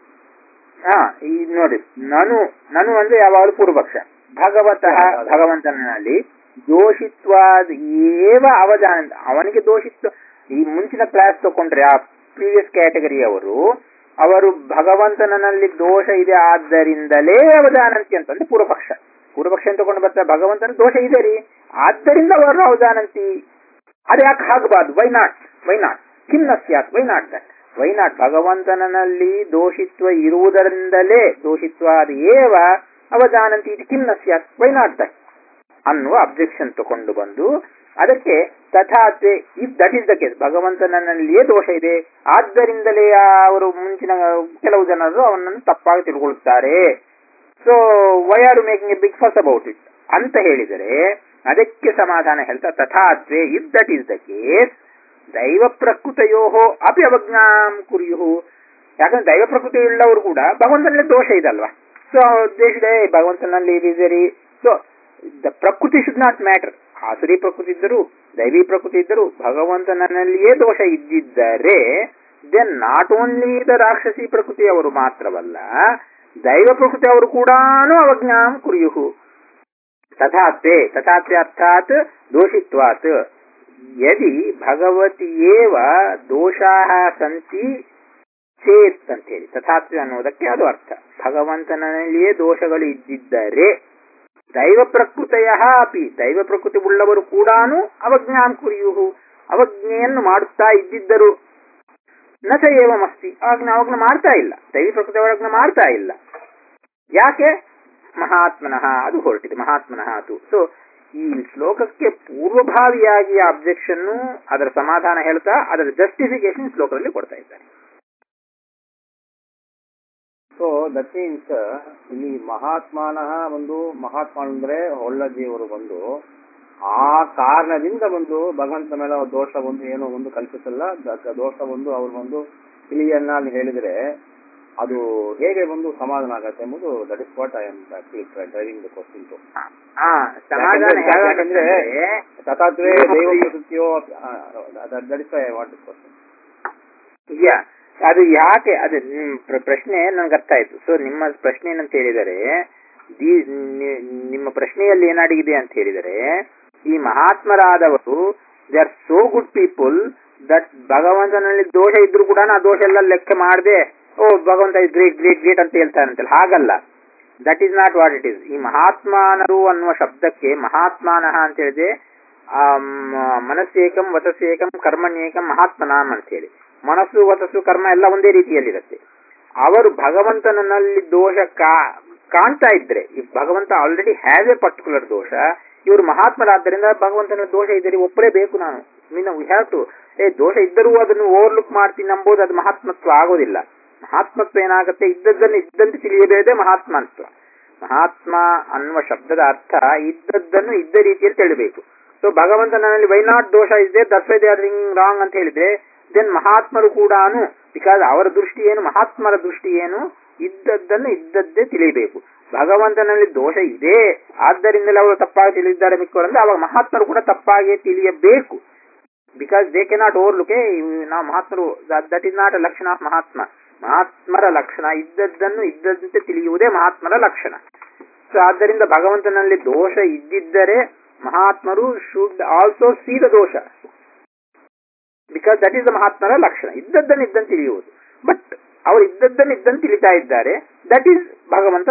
ಹಾ ಈ ನೋಡಿ ನಾನು ನಾನು ಅಂದ್ರೆ ಯಾವಾಗಲೂ ಪೂರ್ವಪಕ್ಷ ಭಗವತಃ ಭಗವಂತನಲ್ಲಿ ದೋಷಿತ್ವಾದ ಏವ ಅವಧಾನ ಅವನಿಗೆ ದೋಷಿತ್ವ ಈ ಮುಂಚಿನ ಕ್ಲಾಸ್ ತಗೊಂಡ್ರೆ ಆ ಪ್ರೀವಿಯಸ್ ಕ್ಯಾಟಗರಿ ಅವರು ಅವರು ಭಗವಂತನಲ್ಲಿ ದೋಷ ಇದೆ ಆದ್ದರಿಂದಲೇ ಅವಧಾನಂತಿ ಅಂತಂದ್ರೆ ಪೂರ್ವಪಕ್ಷ ಪೂರ್ವಪಕ್ಷ ಅಂತ ತಗೊಂಡು ಬರ್ತಾರೆ ಭಗವಂತನ ದೋಷ ಇದೆ ರೀ ಆದ್ದರಿಂದ ಅವರು ಅವಧಾನಂತಿ ಅದು ಯಾಕೆ ಆಗಬಾರ್ದು ವೈ ನಾಟ್ ವೈ ನಾಟ್ ಖಿನ್ನ ಸ್ಯಾತ್ why not that why not ಭಗವಂತನಲ್ಲಿ ದೋಷಿತ್ವ ಇರುವುದರಿಂದಲೇ ದೋಷಿತ್ವ ಅದು ಏವ ಅವಧಾನಂತಿ ಇದು ಖಿನ್ನ ಸ್ಯಾತ್ ವೈ ನಾಟ್ ದಟ್ ಅನ್ನುವ ಅಬ್ಜೆಕ್ಷನ್ ತಕೊಂಡು ಬಂದು ಅದಕ್ಕೆ ತಥಾತೆ if that is the case ಭಗವಂತನಲ್ಲಿಯೇ ದೋಷ ಇದೆ ಆದ್ದರಿಂದಲೇ ಅವರು ಮುಂಚಿನ ಕೆಲವು ಜನರು ಅವನನ್ನು ತಪ್ಪಾಗಿ ತಿಳ್ಕೊಳ್ತಾರೆ so why are making a big fuss about it ಅಂತ ಹೇಳಿದರೆ ಅದಕ್ಕೆ ಸಮಾಧಾನ ಹೇಳ್ತಾ ತಥಾತ್ವೆ if that is the case ದೈವ ಪ್ರಕೃತಯೋ ಅಪಿ ಅವಜ್ಞಾಂ ಕುರಿಯು ಯಾಕಂದ್ರೆ ದೈವ ಪ್ರಕೃತಿ ಉಳ್ಳವರು ಕೂಡ ಭಗವಂತನಲ್ಲಿ ದೋಷ ಇದಲ್ವಾ ಸೊ ದೇಶದ ಭಗವಂತನಲ್ಲಿ ಇದಿದೆ ಸೊ ದ ಪ್ರಕೃತಿ ಶುಡ್ ನಾಟ್ ಮ್ಯಾಟರ್ ಆಸುರಿ ಪ್ರಕೃತಿ ಇದ್ದರು ದೈವಿ ಪ್ರಕೃತಿ ಇದ್ದರು ಭಗವಂತನಲ್ಲಿಯೇ ದೋಷ ಇದ್ದಿದ್ದರೆ ದೆನ್ ನಾಟ್ ಓನ್ಲಿ ದ ರಾಕ್ಷಸಿ ಪ್ರಕೃತಿ ಅವರು ಮಾತ್ರವಲ್ಲ ದೈವ ಪ್ರಕೃತಿ ಅವರು ಕೂಡ ಅವಜ್ಞಾಂ ಕುರಿಯು ತಥಾತ್ವೆ ತಥಾತ್ವೆ ಅರ್ಥಾತ್ ದೋಷಿತ್ವಾತ್ ಯದಿ ಭಗವತಿಯೇವ ದೋಷಾಹ ಸಂತಿ ಚೇತ್ ಅಂತ ಹೇಳಿ ತಥಾತ್ವೆ ಅನ್ನೋದಕ್ಕೆ ಅದು ಅರ್ಥ ಭಗವಂತನಲ್ಲಿಯೇ ದೋಷಗಳು ಇದ್ದಿದ್ದರೆ ದೈವ ಪ್ರಕೃತೆಯ ಅಪಿ ದೈವ ಪ್ರಕೃತಿ ಉಳ್ಳವರು ಕೂಡ ಅವಜ್ಞಾಂ ಕುರಿಯುಹು ಅವಜ್ಞೆಯನ್ನು ಮಾಡುತ್ತಾ ಇದ್ದಿದ್ದರು ನಚ ಏವಮಸ್ತಿ ಅವಾಗ್ನ ಅವಾಗ್ನ ಮಾಡ್ತಾ ಇಲ್ಲ ದೈವಿ ಪ್ರಕೃತಿ ಅವಾಗ್ನ ಮಾಡ್ತಾ ಇಲ್ಲ ಯಾಕೆ ಮಹಾತ್ಮನಃ ಅದು ಹೊರಟಿದೆ ಮಹಾತ್ಮನಃ ಅದು ಸೊ ಈ ಶ್ಲೋಕಕ್ಕೆ ಪೂರ್ವಭಾವಿಯಾಗಿ ಅಬ್ಜೆಕ್ಷನ್ ಅದರ ಸಮಾಧಾನ ಹೇಳ್ತಾ ಅದರ ಜಸ್ಟಿಫಿಕೇಶನ್ ಶ್ಲೋಕದಲ್ಲಿ ಕೊಡ್ತಾ ಇದ್ದಾರೆ ಸೊ ದಟ್ ಮೀನ್ಸ್ ಇಲ್ಲಿ ಮಹಾತ್ಮನಃ ಒಂದು ಮಹಾತ್ಮ ಅಂದ್ರೆ ಒಳ್ಳ ಜೀವರು ಬಂದು ಆ ಕಾರಣದಿಂದ ಒಂದು ಭಗವಂತ ಮೇಲೆ ಅವ್ರ ದೋಷ ಒಂದು ಏನೋ ಒಂದು ಕಲ್ಪಿಸಲ್ಲ ದ- ದೋಷ ಒಂದು ಅವ್ರು ಒಂದು ತಿಳಿಯನ್ನ ಅಲ್ಲಿ ಹೇಳಿದ್ರೆ ಅದು ಹೇಗೆ ಒಂದು ಸಮಾಧಾನ ಆಗತ್ತೆ ಎಂಬುದು that is what I am driving the question to ಆ ಸಮಾಧಾನ ಯಾಕಂದ್ರೆ ಹೇಗಾಗಂದ್ರೆ ತಥಾತ್ವೇ ದೈವ ಪ್ರಕೃತಿಯೋ that is I want question yeah ಅದು ಯಾಕೆ ಅದು ನಿಮ್ ಪ್ರ- ಪ್ರಶ್ನೆ ನನ್ಗೆ ಅರ್ಥ ಆಯ್ತು ಸೊ ನಿಮ್ಮ ಪ್ರಶ್ನೆ ಏನಂತ ಹೇಳಿದರೆ ದಿ- ನಿ- ನಿಮ್ಮ ಪ್ರಶ್ನೆಯಲ್ಲಿ ಏನಾಗಿದೆ ಅಂತ ಹೇಳಿದರೆ ಈ ಮಹಾತ್ಮರಾದವರು they are so good people that ಭಗವಂತನಲ್ಲಿ ದೋಷ ಇದ್ರು ಕೂಡ ಆ ದೋಷ ಎಲ್ಲ ಲೆಕ್ಕ ಮಾಡದೆ ಓ ಭಗವಂತ ಇಸ್ ಗ್ರೇಟ್ ಗ್ರೇಟ್ ಗ್ರೇಟ್ ಅಂತ ಹೇಳ್ತಾರಂತಲ್ಲ ಹಾಗಲ್ಲ that is not what it is ಈ ಮಹಾತ್ಮಾನರು ಅನ್ನುವ ಶಬ್ದಕ್ಕೆ ಮಹಾತ್ಮಾನಃ ಅಂತ ಹೇಳಿದ್ರೆ ಆಮ್, ಮನಸ್ಸೇಕಂ ವಸಸ್ಸೇಕಂ ಕರ್ಮಣ್ಯೇಕಂ ಮಹಾತ್ಮನಾಮ್ ಅಂತ ಹೇಳಿ ಮನಸ್ಸು ವಸಸ್ಸು ಕರ್ಮ ಎಲ್ಲ ಒಂದೇ ರೀತಿಯಲ್ಲಿರುತ್ತೆ ಅವರು ಭಗವಂತನಲ್ಲಿ ದೋಷ ಕಾ ಕಾಣ್ತಾ ಇದ್ರೆ ಈ ಭಗವಂತ ಆಲ್ರೆಡಿ ಹ್ಯಾಸ್ ಎ ಪರ್ಟಿಕ್ಯುಲರ್ ದೋಷ ಇವರು ಮಹಾತ್ಮರಾದ್ದರಿಂದ ಭಗವಂತನ ದೋಷ ಇದ್ದರೆ ಒಪ್ಪಲೇಬೇಕು ನಾನು ಮೀನ್ ವಿ ಹ್ಯಾವ್ ಟು ಏ ದೋಷ ಇದ್ದರೂ ಅದನ್ನು ಓವರ್ಲುಕ್ ಮಾಡ್ತೀನಿ ನಂಬೋದು ಅದು ಮಹಾತ್ಮತ್ವ ಆಗೋದಿಲ್ಲ ಮಹಾತ್ಮತ್ವ ಏನಾಗುತ್ತೆ ಇದ್ದದ್ದನ್ನು ಇದ್ದಂತೆ ತಿಳಿಯಬೇಕೇ ಮಹಾತ್ಮತ್ವ ಮಹಾತ್ಮ ಅನ್ನುವ ಶಬ್ದದ ಅರ್ಥ ಇದ್ದದ್ದನ್ನು ಇದ್ದ ರೀತಿಯಲ್ಲಿ ತಿಳಿಬೇಕು ಸೊ ಭಗವಂತನಲ್ಲಿ ವೈನಾಟ್ ದೋಷ ಇದೆ that's why they are wrong ಅಂತ ಹೇಳಿದ್ರೆ ದೆನ್ ಮಹಾತ್ಮರು ಕೂಡ ಬಿಕಾಸ್ ಅವರ ದೃಷ್ಟಿ ಏನು ಮಹಾತ್ಮರ ದೃಷ್ಟಿ ಏನು ಇದ್ದದ್ದನ್ನು ಇದ್ದದ್ದೇ ತಿಳಿಯಬೇಕು ಭಗವಂತನಲ್ಲಿ ದೋಷ ಇದೆ ಆದ್ದರಿಂದಲೇ ಅವರು ತಪ್ಪಾಗಿ ತಿಳಿದಿದ್ದಾರೆ ಮಿಕ್ಕವರು ಅಂದ್ರೆ ಅವಾಗ ಮಹಾತ್ಮರು ಕೂಡ ತಪ್ಪಾಗಿ ತಿಳಿಯಬೇಕು ಬಿಕಾಸ್ ದೇ ಕೆನಾಟ್ ಓವರ್ಲುಕ್ ನಾವು ಮಹಾತ್ಮರು ದಟ್ ಇಸ್ ನಾಟ್ ಅ ಲಕ್ಷಣ ಆಫ್ ಮಹಾತ್ಮ ಮಹಾತ್ಮರ ಲಕ್ಷಣ ಇದ್ದದ್ದನ್ನು ಇದ್ದದಂತೆ ತಿಳಿಯುವುದೇ ಮಹಾತ್ಮರ ಲಕ್ಷಣ ಸೊ ಆದ್ದರಿಂದ ಭಗವಂತನಲ್ಲಿ ದೋಷ ಇದ್ದಿದ್ದರೆ ಮಹಾತ್ಮರು ಶುಡ್ ಆಲ್ಸೋ ಸಿ ದ ದೋಷ ಬಿಕಾಸ್ ದಟ್ ಈಸ್ ದ ಮಹಾತ್ಮರ ಲಕ್ಷಣ ಇದ್ದದ್ದನ್ನು ಇದ್ದಂತೆ ತಿಳಿಯುವುದು ಬಟ್ ಅವರು ಇದ್ದದ್ದನ್ನು ಇದ್ದಂತೆ ತಿಳಿತಾ ಇದ್ದಾರೆ ದಟ್ ಈಸ್ ಭಗವಂತ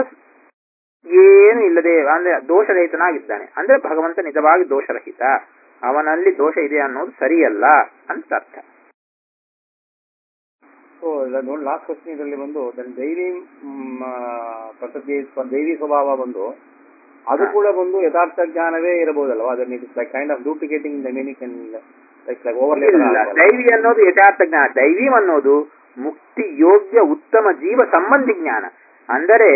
ಏನು ಇಲ್ಲದೆ ಅಂದ್ರೆ ದೋಷರಹಿತನಾಗಿದ್ದಾನೆ ಅಂದ್ರೆ ಭಗವಂತ ನಿಜವಾಗಿ ದೋಷರಹಿತ ಅವನಲ್ಲಿ ದೋಷ ಇದೆ ಅನ್ನೋದು ಸರಿಯಲ್ಲ ಅಂತ ಅರ್ಥ ಸೊ ನೋಡಿ ಲಾಸ್ಟ್ ಕ್ವಶನ್ ಇದರಲ್ಲಿ ಬಂದು ದನ್ ದೈವಿ ಮ್, ಆ, ಪ್ರಕೃತಿ ಸ್ವ- ದೈವಿ ಸ್ವಭಾವ ಬಂದು ಅದು ಹಾ. ಕೂಡ ಬಂದು ಯಥಾರ್ಥ ಜ್ಞಾನವೇ ಇರಬಹುದಲ್ವಾ ಅದನ್ನ it like kind of duplicating the meaning like like over ಇಲ್ಲ ದೈವಿ ಅನ್ನೋದು ಯಥಾರ್ಥ ಜ್ಞಾನ ದೈವಿ ಅನ್ನೋದು ಮುಕ್ತಿ ಯೋಗ್ಯ ಉತ್ತಮ ಜೀವ ಸಂಬಂಧಿ ಜ್ಞಾನ ಅಂದರೆ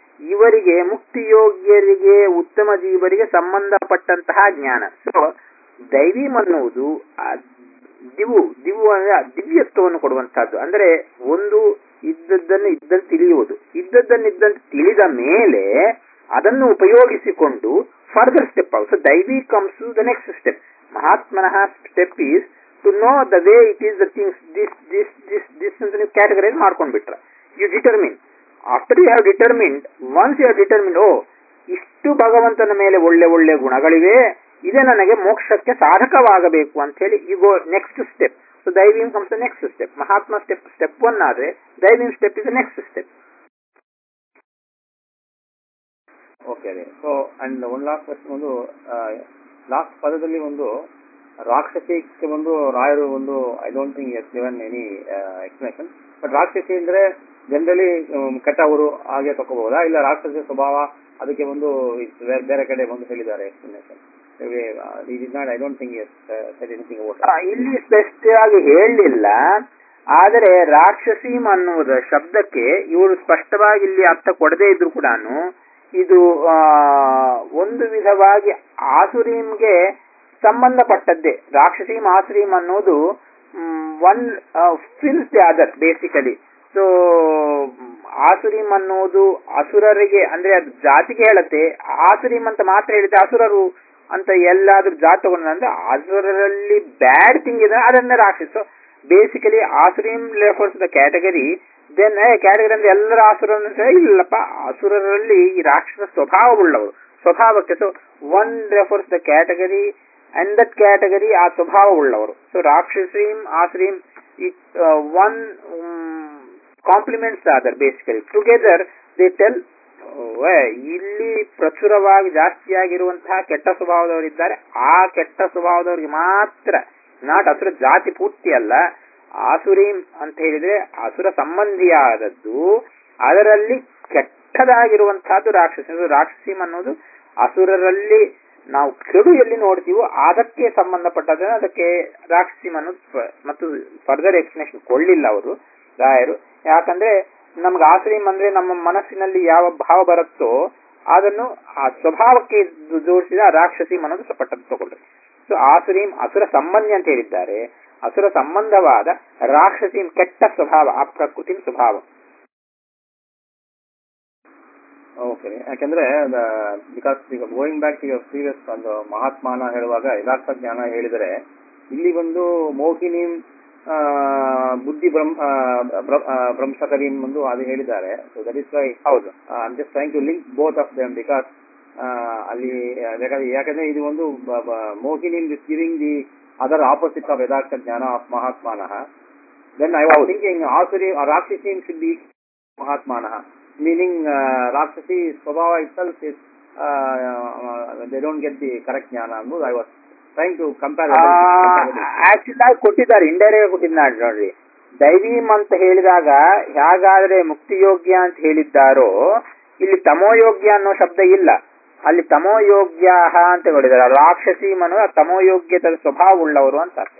ಇವರಿಗೆ ಮುಕ್ತಿ ಯೋಗ್ಯರಿಗೆ ಉತ್ತಮ ಜೀವರಿಗೆ ಸಂಬಂಧಪಟ್ಟಂತಹ ಜ್ಞಾನ ಸೊ ದೈವೀಂ ಅನ್ನುವುದು ಆ ದಿವು ದಿವು ಅಂದ್ರೆ ಆ ದಿವ್ಯತ್ವವನ್ನು ಕೊಡುವಂತಹದ್ದು ಅಂದ್ರೆ ಒಂದು ಇದ್ದದ್ದನ್ನು ಇದ್ದಂತೆ ತಿಳಿಯುವುದು ಇದ್ದದ್ದನ್ನು ಇದ್ದಂತೆ ತಿಳಿದ ಮೇಲೆ ಅದನ್ನು ಉಪಯೋಗಿಸಿಕೊಂಡು ಫರ್ದರ್ ಸ್ಟೆಪ್ ಸೊ ದೈವಿ comes to the next step ಮಹಾತ್ಮನಃ step is to know the way it is the things this this this this ಅಂತ ನೀವು ಕ್ಯಾಟಗರೈಸ್ ಮಾಡ್ಕೊಂಡ್ಬಿಟ್ರ you determine after you have determined once you have determine oh ಇಷ್ಟು ಭಗವಂತನ ಮೇಲೆ ಒಳ್ಳೆ ಒಳ್ಳೆ ಗುಣಗಳಿವೆ ಇದೇ ನನಗೆ ಮೋಕ್ಷಕ್ಕೆ ಸಾಧಕವಾಗಬೇಕು ಅಂತ ಹೇಳಿ you go next step so ದೈವೀಂ ಕಮ್ಸ್ ದ ನೆಕ್ಸ್ಟ್ ಸ್ಟೆಪ್ ಮಹಾತ್ಮ ಸ್ಟೆಪ್ ಸ್ಟೆಪ್ ಒನ್ ಆದ್ರೆ ದೈವೀಂ step is next step okay ಅದೇ so and one last question ಒಂದು ಲಾಸ್ಟ್ ಪದದಲ್ಲಿ ಒಂದು ರಾಕ್ಷಸಿಗೆ ಒಂದು ರಾಯರು ಒಂದು I don't think is given any explanation but ರಾಕ್ಷಸಿ ಅಂದ್ರೆ ಜನರಲಿ ಕೆಟ್ಟವರು ಹಾಗೆ ತಗೋಬಹುದಾ ಇಲ್ಲ ರಾಕ್ಷಸ ಸ್ವಭಾವ ಅದಕ್ಕೆ ಒಂದು it's ಬೇರೆ ಬೇರೆ ಕಡೆ ಒಂದು ಹೇಳಿದ್ದಾರೆ explanation not I don't think is anything ಆ, ಇಲ್ಲಿ ಸ್ಪಷ್ಟ ಆಗಿ ಹೇಳಲಿಲ್ಲ ಆದರೆ ರಾಕ್ಷಸೀಂ ಅನ್ನುವುದ ಶಬ್ದಕ್ಕೆ ಇವರು ಸ್ಪಷ್ಟವಾಗಿ ಇಲ್ಲಿ ಅರ್ಥ ಕೊಡದೇ ಇದ್ರು ಕೂಡ ಇದು ಆ, ಒಂದು ವಿಧವಾಗಿ ಆಸುರೀಂಗೆ ಸಂಬಂಧಪಟ್ಟದ್ದೇ ರಾಕ್ಷಸೀಂ ಆಸುರೀಂ ಅನ್ನೋದು one fills the other basically so ಆಸುರೀಂ ಅನ್ನೋದು ಅಸುರರಿಗೆ ಅಂದ್ರೆ ಅದು ಜಾತಿಗೆ ಹೇಳತ್ತೆ ಆಸುರೀಂ ಅಂತ ಮಾತ್ರ ಹೇಳಿದ್ರೆ ಅಸುರರು ಅಂತ ಎಲ್ಲಾದ್ರೂ ಜಾತಿ ತಗೊಂಡ ಅಂದ್ರೆ ಅಸುರರಲ್ಲಿ ಬ್ಯಾಡ್ ಥಿಂಗ್ ಇದೆ ಅದನ್ನ ರಾಕ್ಷಸ ಬೇಸಿಕಲಿ ಆಸುರೀಂ refers the category then category ಅಂದ್ರೆ ಎಲ್ಲರ ಆಸುರನ್ನು ಸಹ ಇಲ್ಲಪ್ಪ ಅಸುರರಲ್ಲಿ ಈ ರಾಕ್ಷಸ ಸ್ವಭಾವವುಳ್ಳವರು ಸ್ವಭಾವಕ್ಕೆ so one refers the category and that category ಆ ಸ್ವಭಾವವುಳ್ಳವರು ಸೊ ರಾಕ್ಷಸೀಂ ಆಸುರೀಂ one compliments other basically together they tell ಇಲ್ಲಿ ಪ್ರಚುರವಾಗಿ ಜಾಸ್ತಿಯಾಗಿರುವಂತಹ ಕೆಟ್ಟ ಸ್ವಭಾವದವರಿದ್ದಾರೆ ಆ ಕೆಟ್ಟ ಸ್ವಭಾವದವರಿಗೆ ಮಾತ್ರ ನಾಟ್ ಅಸುರ ಜಾತಿ ಪೂರ್ತಿ ಅಲ್ಲ ಆಸುರೀಂ ಅಂತ ಹೇಳಿದ್ರೆ ಅಸುರ ಸಂಬಂಧಿಯಾದದ್ದು ಅದರಲ್ಲಿ ಕೆಟ್ಟದಾಗಿರುವಂತಹದ್ದು ರಾಕ್ಷಸ ರಾಕ್ಷಸೀಂ ಅನ್ನೋದು ಅಸುರರಲ್ಲಿ ನಾವು ಕೆಡು ಎಲ್ಲಿ ನೋಡ್ತೀವೋ ಅದಕ್ಕೆ ಸಂಬಂಧಪಟ್ಟದನ್ನ ಅದಕ್ಕೆ ರಾಕ್ಷಸೀಂ ಅನ್ನೋದು ಸ್ವ- ಮತ್ತು ಫರ್ದರ್ ಎಕ್ಸ್ಪ್ಲನೇಷನ್ ಕೊಳ್ಳಿಲ್ಲ ಅವರು ರಾಯರು ಯಾಕಂದ್ರೆ ನಮ್ಗೆ ಆಶ್ರಯಂ ಅಂದ್ರೆ ನಮ್ಮ ಮನಸ್ಸಿನಲ್ಲಿ ಯಾವ ಭಾವ ಬರುತ್ತೋ ಅದನ್ನು ಆ ಸ್ವಭಾವಕ್ಕೆ ಜೋ- ಜೋಡಿಸಿದ ಆ ರಾಕ್ಷಸಿ ಅನ್ನೋದು ಪಟ್ಟದ್ದು ತಗೊಳ್ರಿ ಸೊ ಆಸುರೀಂ ಅಸುರ ಸಂಬಂಧಿ ಅಂತ ಹೇಳಿದ್ದಾರೆ ಅಸುರ ಸಂಬಂಧವಾದ ರಾಕ್ಷಸೀಂ ಕೆಟ್ಟ ಸ್ವಭಾವ ಆ ಪ್ರಕೃತಿ ಸ್ವಭಾವ ಓಕೆ ಯಾಕಂದ್ರೆ ಬಿಕಾಸ್ ಈಗ ಗೋಯಿಂಗ್ ಬ್ಯಾಕ್ ಟು ಪ್ರೀವಿಯಸ್ ಒಂದು ಮಹಾತ್ಮಾನ ಹೇಳುವಾಗ ಯಥಾರ್ಥ ಜ್ಞಾನ ಹೇಳಿದರೆ ಇಲ್ಲಿ ಒಂದು ಮೋಹಿನಿಂ ಆ, ಬುದ್ಧಿ ಬ್ರಹ್ಮ ಆ, ಬ್ರ- ಆ, ಭ್ರಂಶಕರಿಂ ಒಂದು ಅದು ಹೇಳಿದ್ದಾರೆ ಸೊ ದಟ್ ಇಸ್ ವೈ ಹೌದು I just trying to link both of them because ಅಲ್ಲಿ ಯಾಕಂದ್ರೆ ಯಾಕಂದ್ರೆ ಇದು ಒಂದು ಮೋಹಿನಿ giving the other opposite of ಯಥಾರ್ಥ ಜ್ಞಾನ ಆಫ್ ಮಹಾತ್ಮಾನಃ ದೆನ್ ಐ ವಾಸ್ ಥಿಂಕಿಂಗ್ ಆಸುರಿ ರಾಕ್ಷಸೀನ್ ಶುಡ್ ಬಿ ಮಹಾತ್ಮಾನಃ ಮೀನಿಂಗ್ ರಾಕ್ಷಸಿ ಸ್ವಭಾವ itself is they don't get the correct ಜ್ಞಾನ ಅನ್ನೋದು I was trying to compare actual ಆಗಿ ಕೊಟ್ಟಿದ್ದಾರೆ ಇಂಡೈರೆಕ್ಟ್ ಕೊಟ್ಟಿದ್ದಾರೆ ನೋಡ್ರಿ ದೈವೀಂ ಅಂತ ಹೇಳಿದಾಗ ಹೇಗಾದ್ರೆ ಮುಕ್ತಿಯೋಗ್ಯ ಅಂತ ಹೇಳಿದ್ದಾರೋ ಇಲ್ಲಿ ತಮೋಯೋಗ್ಯ ಅನ್ನೋ ಶಬ್ದ ಇಲ್ಲ ಅಲ್ಲಿ ತಮೋಯೋಗ್ಯ ಅಂತ ಹೇಳಿದ್ದಾರೆ ರಾಕ್ಷಸಿ ಅನ್ನೋ ತಮೋಯೋಗ್ಯದ ಸ್ವಭಾವ ಉಳ್ಳವರು ಅಂತ ಅರ್ಥ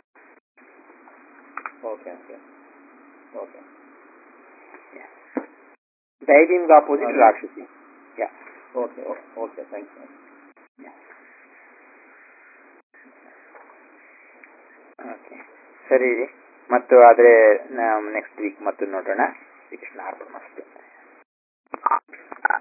ಓಕೆ ಓಕೆ ಓಕೆ ದೈವೀಂಗೆ ಆಪೋಸಿಟ್ ರಾಕ್ಷಸಿ yeah okay okay thank you okay ಸರಿ ಮತ್ತು ಆದ್ರೆ ನೆಕ್ಸ್ಟ್ ವೀಕ್ ಮತ್ತು ನೋಡೋಣ ಶ್ರೀ ಕೃಷ್ಣ ಅರ್ಪಣಮಸ್ತು